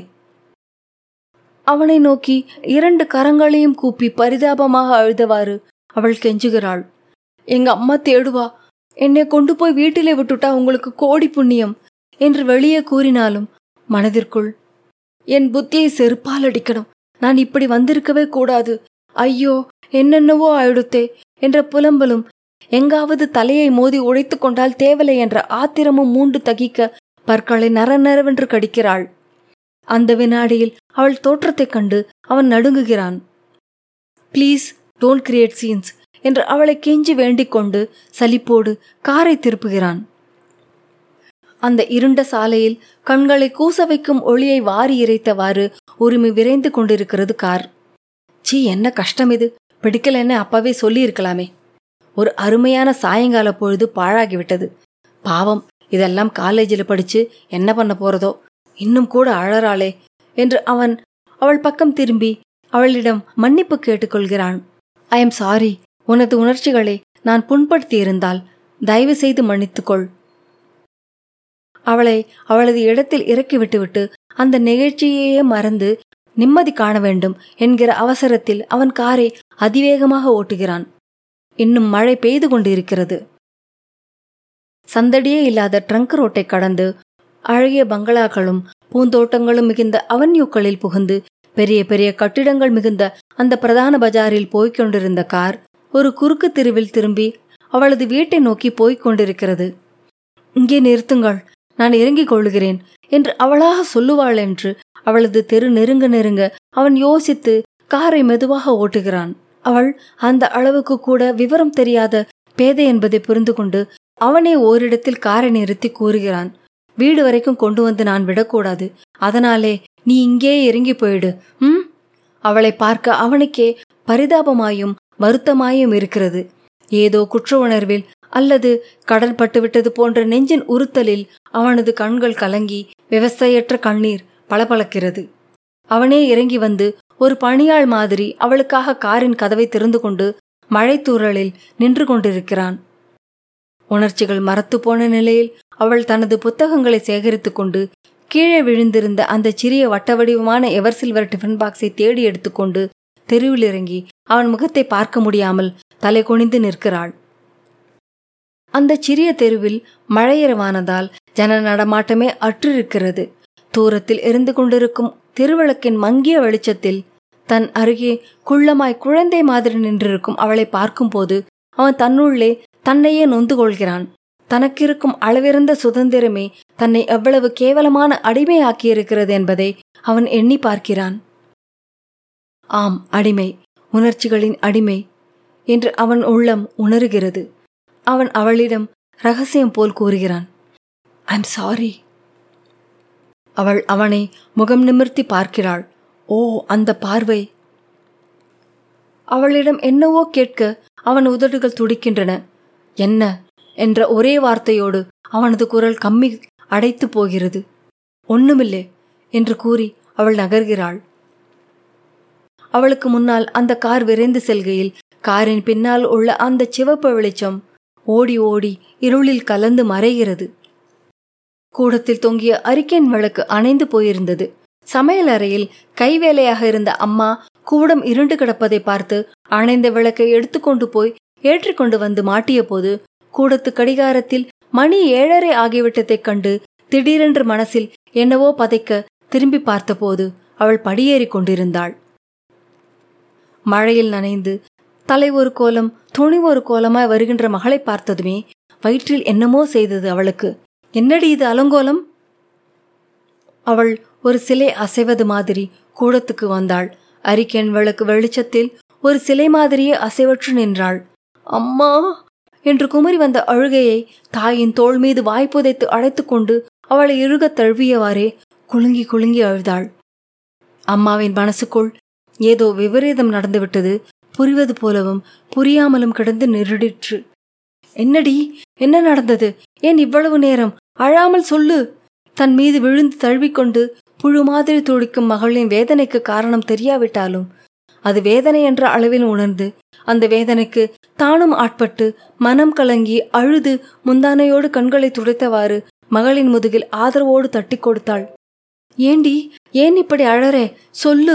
அவனை நோக்கி இரண்டு கரங்களையும் கூப்பி பரிதாபமாக அழுதவாறு அவள் கெஞ்சுகிறாள் எங்க அம்மா தேடுவா என்னை கொண்டு போய் வீட்டிலே விட்டுட்டா உங்களுக்கு கோடி புண்ணியம் என்று வெளியே கூறினாலும் மனதிற்குள் என் புத்தியை செருப்பால் அடிக்கணும் நான் இப்படி வந்திருக்கவே கூடாது ஐயோ என்னென்னவோ ஆயிடுத்தே என்ற புலம்பலும் எங்காவது தலையை மோதி உடைத்து கொண்டால் தேவலை என்ற ஆத்திரமும் மூண்டு தகிக்க பற்களை நர நரவென்று கடிக்கிறாள் அந்த வினாடியில் அவள் தோற்றத்தைக் கண்டு அவன் நடுங்குகிறான் ப்ளீஸ் டோன்ட் கிரியேட் சீன்ஸ் என்று அவளை கெஞ்சி வேண்டிக் கொண்டு சலிப்போடு காரை திருப்புகிறான் அந்த இருண்ட சாலையில் கண்களை கூச வைக்கும் ஒளியை வாரி இறைத்தவாறு உரிமை விரைந்து கொண்டிருக்கிறது கார் சீ என்ன கஷ்டம் இது பிடிக்கலன்னு அப்பவே சொல்லி இருக்கலாமே ஒரு அருமையான சாயங்கால பொழுது பாழாகிவிட்டது பாவம் இதெல்லாம் காலேஜில் படிச்சு என்ன பண்ண போறதோ இன்னும் கூட அழறாளே என்று அவன் அவள் பக்கம் திரும்பி அவளிடம் மன்னிப்பு கேட்டுக்கொள்கிறான் ஐ எம் சாரி உனது உணர்ச்சிகளை நான் புண்படுத்தி இருந்தால் தயவு செய்து மன்னித்துக்கொள் அவளை அவளது இடத்தில் இறக்கி விட்டுவிட்டு அந்த நிகழ்ச்சியையே மறந்து நிம்மதி காண வேண்டும் என்கிற அவசரத்தில் அவன் காரை அதிவேகமாக ஓட்டுகிறான் இன்னும் மழை பெய்து கொண்டிருக்கிறது சந்தடியே இல்லாத ட்ரங்க் ரோட்டை கடந்து அழகிய பங்களாக்களும் பூந்தோட்டங்களும் மிகுந்த அவன்யூக்களில் புகுந்து பெரிய பெரிய கட்டிடங்கள் மிகுந்த அந்த பிரதான பஜாரில் போய்க் கொண்டிருந்த கார் ஒரு குறுக்கு தெருவில் திரும்பி அவளது வீட்டை நோக்கி போய்க் கொண்டிருக்கிறது இங்கே நிறுத்துங்கள் நான் இறங்கிக் கொள்ளுகிறேன் என்று அவளாக சொல்லுவாள் என்று அவளது தெரு நெருங்க நெருங்க அவன் யோசித்து காரை மெதுவாக ஓட்டுகிறான் அவள் அந்த அளவுக்கு கூட விவரம் தெரியாத பேதை என்பதை புரிந்து கொண்டு அவனே ஓரிடத்தில் காரை நிறுத்தி கூறுகிறான் வீடு வரைக்கும் கொண்டு வந்து நான் விடக்கூடாது அதனாலே நீ இங்கே இறங்கி போயிடு ம் அவளை பார்க்க அவனுக்கே பரிதாபமாயும் வருத்தமாயும் இருக்கிறது ஏதோ குற்ற உணர்வில் அல்லது கடல் பட்டுவிட்டது போன்ற நெஞ்சின் உறுத்தலில் அவனது கண்கள் கலங்கி விவசாயற்ற கண்ணீர் பளபளக்கிறது அவனே இறங்கி வந்து ஒரு பணியாள் மாதிரி அவளுக்காக காரின் கதவை திறந்து கொண்டு மழைத்தூறலில் நின்று கொண்டிருக்கிறான் உணர்ச்சிகள் மரத்து போன நிலையில் அவள் தனது புத்தகங்களை சேகரித்துக் கொண்டு கீழே விழுந்திருந்த அந்த சிறிய வட்ட வடிவமான எவர் சில்வர் டிஃபன் பாக்ஸை தேடி எடுத்துக்கொண்டு தெருவில் இறங்கி அவன் முகத்தை பார்க்க முடியாமல் தலை குனிந்து நிற்கிறாள் அந்த சிறிய தெருவில் மழையிரவானதால் ஜன நடமாட்டமே அற்றிருக்கிறது தூரத்தில் எரிந்து கொண்டிருக்கும் திருவிளக்கின் மங்கிய வெளிச்சத்தில் தன் அருகே குள்ளமாய் குழந்தை மாதிரி நின்றிருக்கும் அவளை பார்க்கும்போது அவன் தன்னுள்ளே தன்னையே நொந்து கொள்கிறான் தனக்கிருக்கும் அளவிருந்த சுதந்திரமே தன்னை எவ்வளவு கேவலமான அடிமையாக்கியிருக்கிறது என்பதை அவன் எண்ணி பார்க்கிறான் ஆம் அடிமை உணர்ச்சிகளின் அடிமை என்று அவன் உள்ளம் உணர்கிறது அவன் அவளிடம் ரகசியம் போல் கூறுகிறான் ஐம் சாரி அவள் அவனை முகம் நிமிர்த்தி பார்க்கிறாள் ஓ அந்த பார்வை அவளிடம் என்னவோ கேட்க அவன் உதடுகள் துடிக்கின்றன என்ன என்ற ஒரே வார்த்தையோடு அவனது குரல் கம்மி அடைத்து போகிறது ஒண்ணுமில்லை என்று கூறி அவள் நகர்கிறாள் அவளுக்கு முன்னால் அந்த கார் விரைந்து செல்கையில் காரின் பின்னால் உள்ள அந்த சிவப்பு வெளிச்சம் ஓடி ஓடி இருளில் கலந்து மறைகிறது கூடத்தில் தொங்கிய அரிக்கேன் விளக்கு அணைந்து போயிருந்தது சமையல் அறையில் கைவேலையாக இருந்த அம்மா கூடம் இருண்டு கிடப்பதை பார்த்து அணைந்த விளக்கை எடுத்துக்கொண்டு போய் ஏற்றிக்கொண்டு வந்து மாட்டிய போது கூடத்து கடிகாரத்தில் மணி ஏழரை ஆகிவிட்டதைக் கண்டு திடீரென்று மனசில் என்னவோ பதைக்க திரும்பி பார்த்தபோது அவள் படியேறிக் கொண்டிருந்தாள் மழையில் நனைந்து தலை ஒரு கோலம் துணி ஒரு கோலமாய் வருகின்ற மகளை பார்த்ததுமே வயிற்றில் என்னமோ செய்தது அவளுக்கு என்னடி இது அலங்கோலம் அவள் ஒரு சிலை அசைவது மாதிரி கூடத்துக்கு வந்தாள் அரிக்கேன் விளக்கு வெளிச்சத்தில் ஒரு சிலை மாதிரியே அசைவற்று நின்றாள் அம்மா என்று குமரி வந்த அழுகையை தாயின் தோள் மீது வாய்ப்புதைத்து அழைத்துக்கொண்டு அவளை இறுகத் தழுவியவாறே குலுங்கி குலுங்கி அழுதாள் அம்மாவின் மனசுக்குள் ஏதோ விபரீதம் நடந்துவிட்டது புரிவது போலவும் புரியாமலும் கிடந்து நெருடிற்று என்னடி என்ன நடந்தது ஏன் இவ்வளவு நேரம் அழாமல் சொல்லு தன் மீது விழுந்து தழுவிக்கொண்டு புழு மாதிரி துடிக்கும் மகளின் வேதனைக்கு காரணம் தெரியாவிட்டாலும் அது வேதனை என்ற அளவில் உணர்ந்து அந்த வேதனைக்கு தானும் ஆட்பட்டு மனம் கலங்கி அழுது முந்தானையோடு கண்களை துடைத்தவாறு மகளின் முதுகில் ஆதரவோடு தட்டி கொடுத்தாள் ஏண்டி ஏன் இப்படி அழறே சொல்லு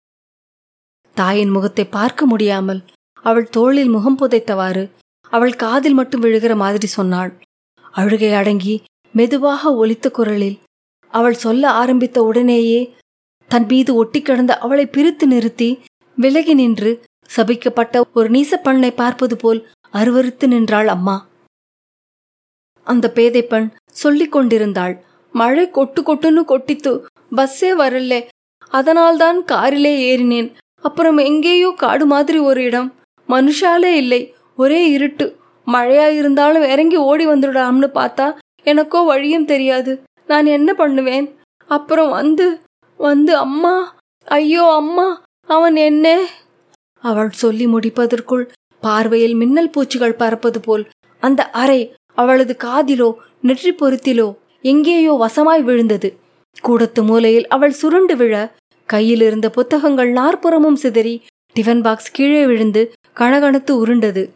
தாயின் முகத்தை பார்க்க முடியாமல் அவள் தோளில் முகம் புதைத்தவாறு அவள் காதில் மட்டும் விழுகிற மாதிரி சொன்னாள் அழுகை அடங்கி மெதுவாக ஒலித்த குரலில் அவள் சொல்ல ஆரம்பித்த உடனேயே தன் மீது ஒட்டி கிடந்த அவளை பிரித்து நிறுத்தி விலகி நின்று சபிக்கப்பட்ட ஒரு நீசப்பண்ணை பார்ப்பது போல் அருவருத்து நின்றாள் அம்மா அந்த பேதை பெண் சொல்லிக் கொண்டிருந்தாள் மழை கொட்டு கொட்டுன்னு கொட்டித்து பஸ்ஸே வரல அதனால்தான் காரிலே ஏறினேன் அப்புறம் எங்கேயோ காடு மாதிரி ஒரு இடம் மனுஷாலே இல்லை ஒரே இருட்டு மழையா இருந்தாலும் இறங்கி ஓடி வந்துடாம்னு பார்த்தா எனக்கோ வழியும் தெரியாது நான் என்ன பண்ணுவேன் அப்புறம் வந்து வந்து அம்மா ஐயோ அம்மா அவன் என்ன அவள் சொல்லி முடிப்பதற்குள் பார்வையில் மின்னல் பூச்சிகள் பறப்பது போல் அந்த அறை அவளது காதிலோ நெற்றி பொருத்திலோ எங்கேயோ வசமாய் விழுந்தது கூடத்து மூலையில் அவள் சுருண்டு விழ கையில் இருந்த புத்தகங்கள் நாற்புறமும் சிதறி டிஃபன் பாக்ஸ் கீழே விழுந்து கணகணத்து உருண்டது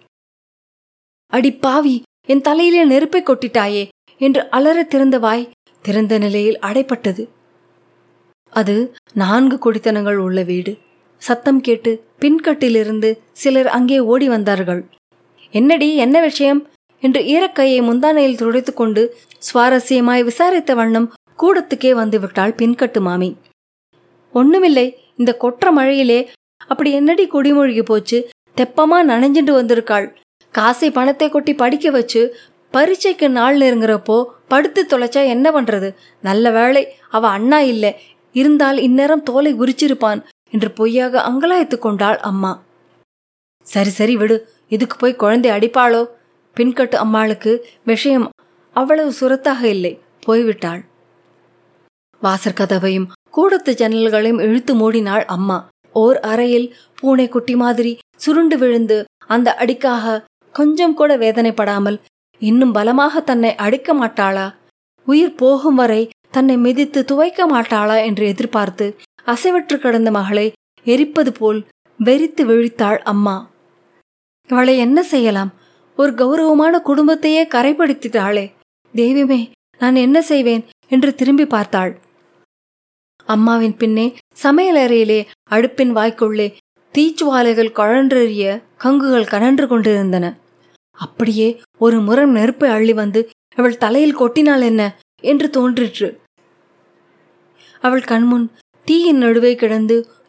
அடி பாவி என் தலையிலே நெருப்பை கொட்டிட்டாயே என்று அலற திறந்த வாய் திறந்த நிலையில் அடைப்பட்டது அது நான்கு குடித்தனங்கள் உள்ள வீடு சத்தம் கேட்டு பின்கட்டிலிருந்து சிலர் அங்கே ஓடி வந்தார்கள் என்னடி என்ன விஷயம் என்று ஈரக்கையை முந்தானையில் துடைத்துக் கொண்டு சுவாரஸ்யமாய் விசாரித்த வண்ணம் கூடத்துக்கே வந்து விட்டாள் பின்கட்டு மாமி ஒண்ணுமில்லை இந்த கொற்ற மழையிலே அப்படி என்னடி குடிமொழிகி போச்சு தெப்பமா நனைஞ்சுட்டு வந்திருக்காள் காசை பணத்தை கொட்டி படிக்க வச்சு பரீட்சைக்கு நாள் நெருங்குறப்போ படுத்து தொலைச்சா என்ன பண்றது நல்ல வேளை அவ அண்ணா இல்ல இருந்தால் இந்நேரம் தோலை உரிச்சிருப்பான் என்று பொய்யாக அங்கலாய்த்து கொண்டாள் அம்மா சரி சரி விடு இதுக்கு போய் குழந்தை அடிப்பாளோ பின்கட்டு அம்மாளுக்கு விஷயம் அவ்வளவு சுரத்தாக இல்லை போய்விட்டாள் வாசற்கதவையும் கூடத்து ஜன்னல்களையும் இழுத்து மூடினாள் அம்மா ஓர் அறையில் பூனை குட்டி மாதிரி சுருண்டு விழுந்து அந்த அடிக்காக கொஞ்சம் கூட வேதனைப்படாமல் இன்னும் பலமாக தன்னை அடிக்க மாட்டாளா உயிர் போகும் வரை தன்னை மிதித்து துவைக்க மாட்டாளா என்று எதிர்பார்த்து அசைவற்று கிடந்த மகளை எரிப்பது போல் வெறித்து விழித்தாள் அம்மா அவளை என்ன செய்யலாம் ஒரு கௌரவமான குடும்பத்தையே கரைப்படுத்திட்டாளே தெய்வமே நான் என்ன செய்வேன் என்று திரும்பி பார்த்தாள் அம்மாவின் பின்னே சமையலறையிலே அடுப்பின் வாய்க்குள்ளே தீச்சுவாலைகள் கழன்றெறிய கங்குகள் கனன்று கொண்டிருந்தன அப்படியே ஒரு முறம் நெருப்பை அள்ளி வந்து அவள் தலையில் கொட்டினாள் என்ன என்று தோன்றிற்று அவள் கண்முன் தீயின் நடுவே கிடந்து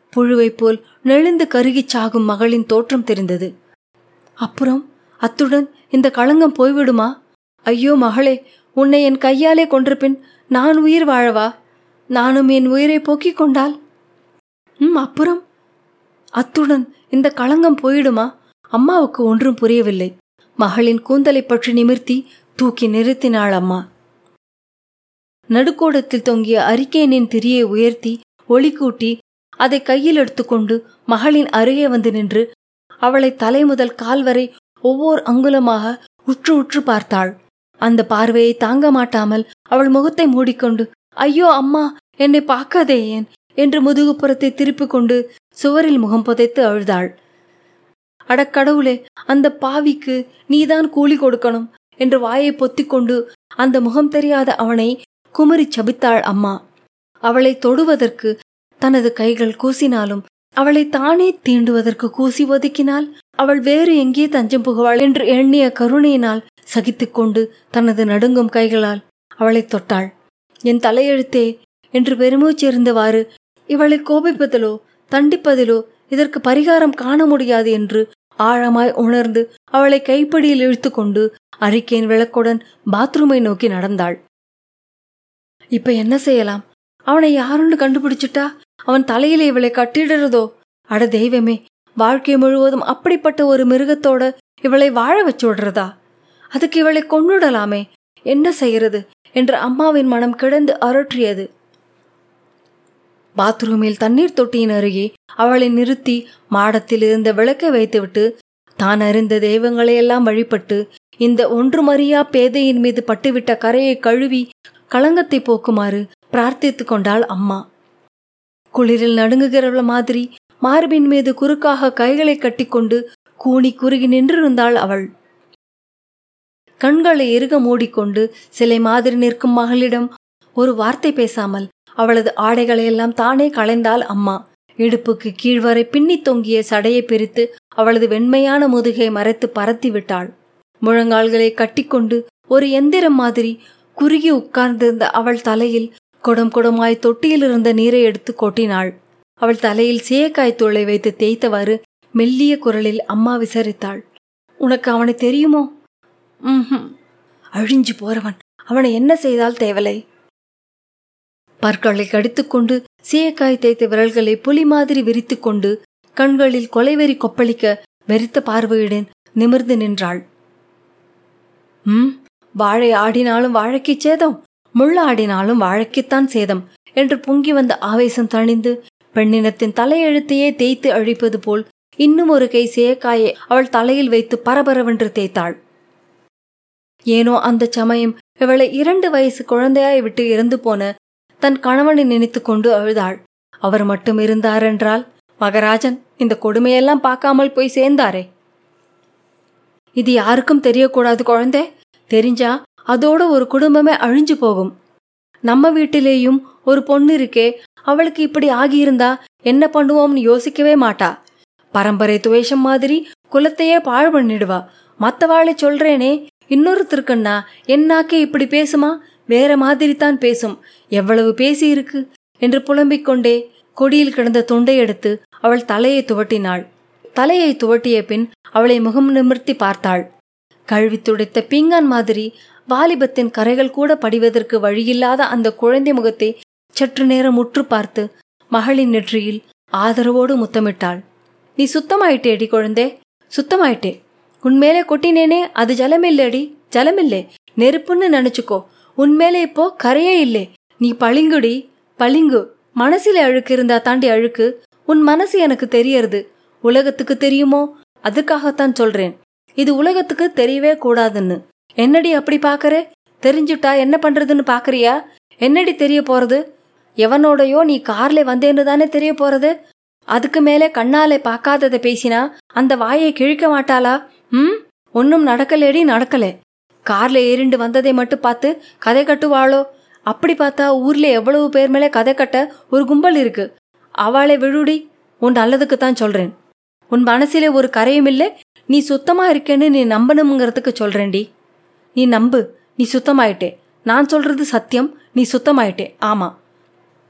புழுவைப் போல் நெளிந்து கருகிச் சாகும் மகளின் தோற்றம் தெரிந்தது அப்புறம் அத்துடன் இந்த களங்கம் போய்விடுமா ஐயோ மகளே உன்னை என் கையாலே கொன்ற பின் நான் உயிர் வாழவா நானும் என் உயிரை போக்கிக் கொண்டால் ம் அப்புறம் அத்துடன் இந்த களங்கம் போயிடுமா அம்மாவுக்கு ஒன்றும் புரியவில்லை மகளின் கூந்தலை பற்றி நிமிர்த்தி தூக்கி நிறுத்தினாள் அம்மா நடுக்கோடத்தில் தொங்கிய அரிக்கேனின் திரியை உயர்த்தி ஒளி கூட்டி அதை கையில் எடுத்துக்கொண்டு மகளின் அருகே வந்து நின்று அவளை தலை முதல் கால் வரை ஒவ்வொரு அங்குலமாக உற்று உற்று பார்த்தாள் அந்த பார்வையை தாங்க மாட்டாமல் அவள் முகத்தை மூடிக்கொண்டு ஐயோ அம்மா என்னை பார்க்காதே ஏன் என்று முதுகுப்புறத்தை திருப்பிக் கொண்டு சுவரில் முகம் புதைத்து அழுதாள் அடக்கடவுளே அந்த பாவிக்கு நீதான் கூலி கொடுக்கணும் என்று வாயை பொத்திக்கொண்டு அந்த முகம் தெரியாத அவனை குமரி சபித்தாள் அம்மா அவளை தொடுவதற்கு தனது கைகள் கூசினாலும் அவளை தானே தீண்டுவதற்கு கூசி ஒதுக்கினால் அவள் வேறு எங்கே தஞ்சம் புகுவாள் என்று எண்ணிய கருணையினால் சகித்துக்கொண்டு தனது நடுங்கும் கைகளால் அவளை தொட்டாள் என் தலையெழுத்தே என்று பெருமூச்சிருந்தவாறு இவளை கோபிப்பதிலோ தண்டிப்பதிலோ இதற்கு பரிகாரம் காண முடியாது என்று ஆழமாய் உணர்ந்து அவளை கைப்பிடியில் இழுத்துக்கொண்டு அரிக்கேன் விளக்குடன் பாத்ரூமை நோக்கி நடந்தாள் இப்ப என்ன செய்யலாம் அவனை யாருன்னு கண்டுபிடிச்சிட்டா அவன் தலையில இவளை கட்டிடுறதோ அட தெய்வமே வாழ்க்கை முழுவதும் அப்படிப்பட்ட ஒரு மிருகத்தோட இவளை வாழ வச்சு விடுறதா அதுக்கு இவளை கொன்னுடலாமே என்ன செய்யறது என்று அம்மாவின் மனம் கிடந்து அரற்றியது பாத்ரூமில் தண்ணீர் தொட்டியின் அருகே அவளை நிறுத்தி மாடத்தில் இருந்த விளக்கை வைத்துவிட்டு தான் அறிந்த தெய்வங்களையெல்லாம் வழிபட்டு இந்த ஒன்றுமறியா பேதையின் மீது பட்டுவிட்ட கரையை கழுவி களங்கத்தை போக்குமாறு பிரார்த்தித்து கொண்டாள் அம்மா குளிரில் நடுங்குகிறவள் மாதிரி மார்பின் மீது குறுக்காக கைகளை கட்டிக்கொண்டு கூனி குறுகி நின்றிருந்தாள் அவள் கண்களை இறுக மூடிக்கொண்டு சிலை மாதிரி நிற்கும் மகளிடம் ஒரு வார்த்தை பேசாமல் அவளது ஆடைகளையெல்லாம் தானே களைந்தாள் அம்மா இடுப்புக்கு கீழ்வரை பின்னி தொங்கிய சடையை பிரித்து அவளது வெண்மையான முதுகை மறைத்து பரத்தி விட்டாள் முழங்கால்களை கட்டிக்கொண்டு ஒரு எந்திரம் மாதிரி குறுகி உட்கார்ந்திருந்த அவள் தலையில் கொடம் கொடமாய் தொட்டியில் இருந்த நீரை எடுத்து கொட்டினாள் அவள் தலையில் சேக்காய் தூளை வைத்து தேய்த்தவாறு மெல்லிய குரலில் அம்மா விசாரித்தாள் உனக்கு அவனை தெரியுமோ ம் அழிஞ்சு போறவன் அவனை என்ன செய்தால் தேவலை பற்களை கடித்துக்கொண்டு சீயக்காய் தேய்த்த விரல்களை புலி மாதிரி விரித்துக்கொண்டு கண்களில் கொலைவெறி கொப்பளிக்க வெறித்த பார்வையுடன் நிமிர்ந்து நின்றாள் ம் வாழை ஆடினாலும் வாழைக்கு சேதம் முள்ள ஆடினாலும் வாழைக்குத்தான் சேதம் என்று பொங்கி வந்த ஆவேசம் தணிந்து பெண்ணினத்தின் தலையெழுத்தையே தேய்த்து அழிப்பது போல் இன்னும் ஒரு கை சேக்காயை அவள் தலையில் வைத்து பரபரவென்று தேய்த்தாள் ஏனோ அந்த சமயம் இவளை இரண்டு வயசு குழந்தையாய் விட்டு இறந்து போன தன் கணவனை நினைத்து கொண்டு அழுதாள் அவர் மட்டும் இருந்தாரென்றால் மகராஜன் இந்த கொடுமையெல்லாம் பார்க்காமல் போய் சேர்ந்தாரே இது யாருக்கும் தெரியக்கூடாது குழந்தை தெரிஞ்சா அதோட ஒரு குடும்பமே அழிஞ்சு போகும் நம்ம வீட்டிலேயும் ஒரு பொண்ணு இருக்கே அவளுக்கு இப்படி ஆகியிருந்தா என்ன பண்ணுவோம்னு யோசிக்கவே மாட்டா பரம்பரை துவேஷம் மாதிரி குலத்தையே பாழ் பண்ணிடுவா மத்தவாளை சொல்றேனே இன்னொருத்தருக்குன்னா என்னாக்கே இப்படி பேசுமா வேற மாதிரி தான் பேசும் எவ்வளவு பேசி இருக்கு என்று புலம்பிக் கொண்டே கொடியில் கிடந்த துண்டை எடுத்து அவள் தலையை துவட்டினாள் தலையை துவட்டிய பின் அவளை முகம் நிமிர்த்தி பார்த்தாள் கழுவி துடைத்த பீங்கான் மாதிரி வாலிபத்தின் கரைகள் கூட படிவதற்கு வழியில்லாத அந்த குழந்தை முகத்தை சற்று நேரம் உற்று பார்த்து மகளின் நெற்றியில் ஆதரவோடு முத்தமிட்டாள் நீ சுத்தமாயிட்டேடி குழந்தே சுத்தமாயிட்டே உன்மேலே கொட்டினேனே அது ஜலமில்லடி ஜலமில்லே நெருப்புன்னு நினைச்சுக்கோ உன்மேலே இப்போ கரையே இல்லே நீ பளிங்குடி பளிங்கு மனசில அழுக்கு இருந்தா தாண்டி அழுக்கு உன் மனசு எனக்கு தெரியறது உலகத்துக்கு தெரியுமோ அதுக்காகத்தான் சொல்றேன் இது உலகத்துக்கு தெரியவே கூடாதுன்னு என்னடி அப்படி பாக்கற தெரிஞ்சுட்டா என்ன பண்றதுன்னு பாக்குறியா என்னடி தெரிய போறது எவனோடையோ நீ கார்ல வந்தேன்னு தானே தெரிய போறது அதுக்கு மேலே கண்ணாலே பார்க்காததை பேசினா அந்த வாயை கிழிக்க மாட்டாளா ம் ஒன்னும் நடக்கலேடி நடக்கலே கார்ல ஏறிண்டு வந்ததை மட்டும் பார்த்து கதை கட்டுவாளோ அப்படி பார்த்தா ஊர்ல எவ்வளவு பேர் மேலே கதை கட்ட ஒரு கும்பல் இருக்கு அவளை விழுடி உன் நல்லதுக்கு தான் சொல்றேன் உன் மனசிலே ஒரு கரையும் இல்லை நீ சுத்தமா இருக்கேன்னு நீ நம்பணுங்கிறதுக்கு சொல்றேன்டி நீ நம்பு நீ சுத்தமாயிட்டே நான் சொல்றது சத்தியம் நீ சுத்தமாயிட்டே ஆமா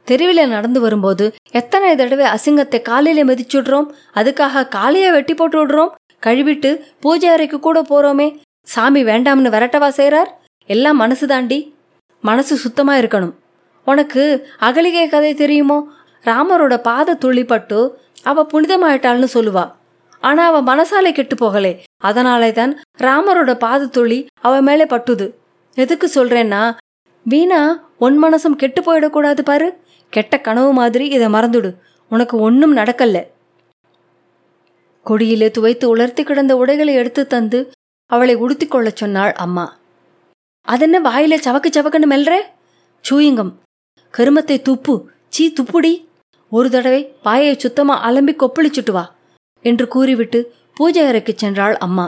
தெருவில் நடந்து வரும்போது எத்தனை தடவை அசிங்கத்தை காலையில மிதிச்சுடுறோம் அதுக்காக காலையை வெட்டி போட்டு விடுறோம் கழுவிட்டு பூஜை அறைக்கு கூட போறோமே சாமி வேண்டாம்னு விரட்டவா செய்றார் எல்லாம் மனசு தாண்டி மனசு சுத்தமா இருக்கணும் உனக்கு அகலிகை கதை தெரியுமோ ராமரோட பாத துளிப்பட்டு அவ புனிதமாயிட்டாள்னு சொல்லுவா ஆனா அவ மனசாலே கெட்டு போகலே அதனாலே தான் ராமரோட பாத துளி அவ மேலே பட்டுது எதுக்கு சொல்றேன்னா வீணா உன் மனசும் கெட்டு போயிடக்கூடாது பாரு கெட்ட கனவு மாதிரி இதை மறந்துடு உனக்கு ஒன்றும் நடக்கல கொடியிலே துவைத்து உலர்த்தி கிடந்த உடைகளை எடுத்து தந்து அவளை உடுத்திக் கொள்ளச் சொன்னாள் அம்மா அதென்ன வாயில சவக்கு சவக்குன்னு மெல்ற சூயிங்கம் கருமத்தை துப்பு சீ துப்புடி ஒரு தடவை வாயை சுத்தமா அலம்பி கொப்பளிச்சுட்டு வா என்று கூறிவிட்டு பூஜை அறைக்கு சென்றாள் அம்மா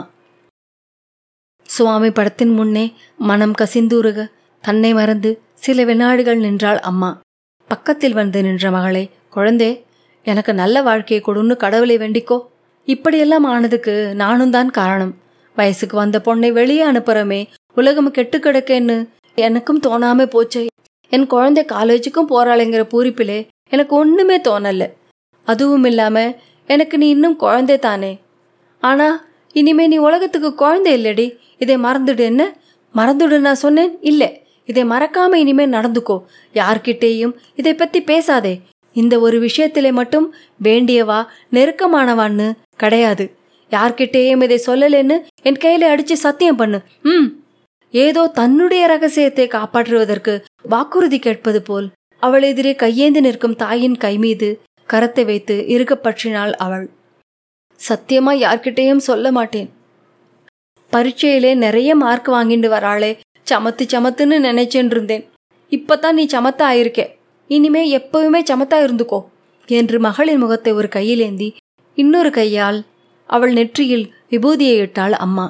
சுவாமி படத்தின் முன்னே மனம் கசிந்தூருக தன்னை மறந்து சில வினாடிகள் நின்றாள் அம்மா பக்கத்தில் வந்து நின்ற மகளே குழந்தே எனக்கு நல்ல வாழ்க்கையை கொடுன்னு கடவுளை வேண்டிக்கோ இப்படியெல்லாம் ஆனதுக்கு நானும் தான் காரணம் வயசுக்கு வந்த பொண்ணை வெளியே அனுப்புறமே உலகம் கெட்டு கிடக்கேன்னு எனக்கும் தோணாம போச்சே என் குழந்தை காலேஜுக்கும் போறாளேங்கிற பூரிப்பிலே எனக்கு ஒண்ணுமே தோணல அதுவும் இல்லாம எனக்கு நீ இன்னும் குழந்தை தானே ஆனா இனிமே நீ உலகத்துக்கு குழந்தை இல்லடி இதை மறந்துடு என்ன மறந்துடு நான் சொன்னேன் இல்ல இதை மறக்காம இனிமே நடந்துக்கோ யார்கிட்டேயும் இதை பத்தி பேசாதே இந்த ஒரு விஷயத்திலே மட்டும் வேண்டியவா நெருக்கமானவான்னு கிடையாது யார்கிட்டேயும் இதை சொல்லலேன்னு என் கையில அடிச்சு சத்தியம் பண்ணு ம் ஏதோ தன்னுடைய ரகசியத்தை காப்பாற்றுவதற்கு வாக்குறுதி கேட்பது போல் அவள் எதிரே கையேந்து நிற்கும் தாயின் கை மீது கரத்தை வைத்து இறுக பற்றினாள் அவள் சத்தியமா யார்கிட்டேயும் சொல்ல மாட்டேன் பரீட்சையிலே நிறைய மார்க் வாங்கிட்டு வராளே சமத்து சமத்துன்னு நினைச்சேன் இருந்தேன் இப்பதான் நீ சமத்தா ஆயிருக்கே இனிமே எப்பவுமே சமத்தா இருந்துக்கோ என்று மகளின் முகத்தை ஒரு கையிலேந்தி இன்னொரு கையால் அவள் நெற்றியில் விபூதியை இட்டாள் அம்மா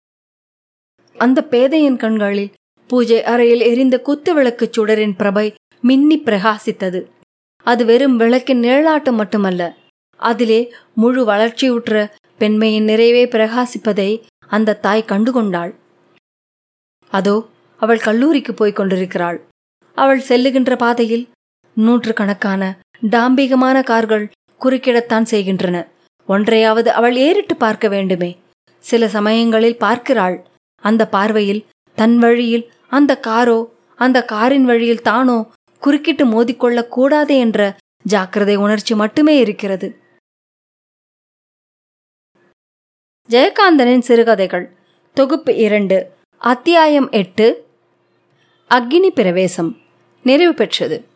அந்த பேதையின் கண்களில் பூஜை அறையில் எரிந்த குத்து விளக்கு சுடரின் பிரபை மின்னி பிரகாசித்தது அது வெறும் விளக்கின் நிழலாட்டம் மட்டுமல்ல அதிலே முழு வளர்ச்சியுற்ற பெண்மையின் நிறைவே பிரகாசிப்பதை அந்த தாய் கண்டுகொண்டாள் அதோ அவள் கல்லூரிக்கு போய்க் கொண்டிருக்கிறாள் அவள் செல்லுகின்ற பாதையில் நூற்றுக்கணக்கான டாம்பிகமான கார்கள் குறுக்கிடத்தான் செய்கின்றன ஒன்றையாவது அவள் ஏறிட்டு பார்க்க வேண்டுமே சில சமயங்களில் பார்க்கிறாள் அந்த பார்வையில் தன் வழியில் அந்த காரோ அந்த காரின் வழியில் தானோ குறுக்கிட்டு மோதிக்கொள்ளக் கூடாது என்ற ஜாக்கிரதை உணர்ச்சி மட்டுமே இருக்கிறது ஜெயகாந்தனின் சிறுகதைகள் தொகுப்பு இரண்டு அத்தியாயம் எட்டு அக்னி பிரவேசம் நிறைவு பெற்றது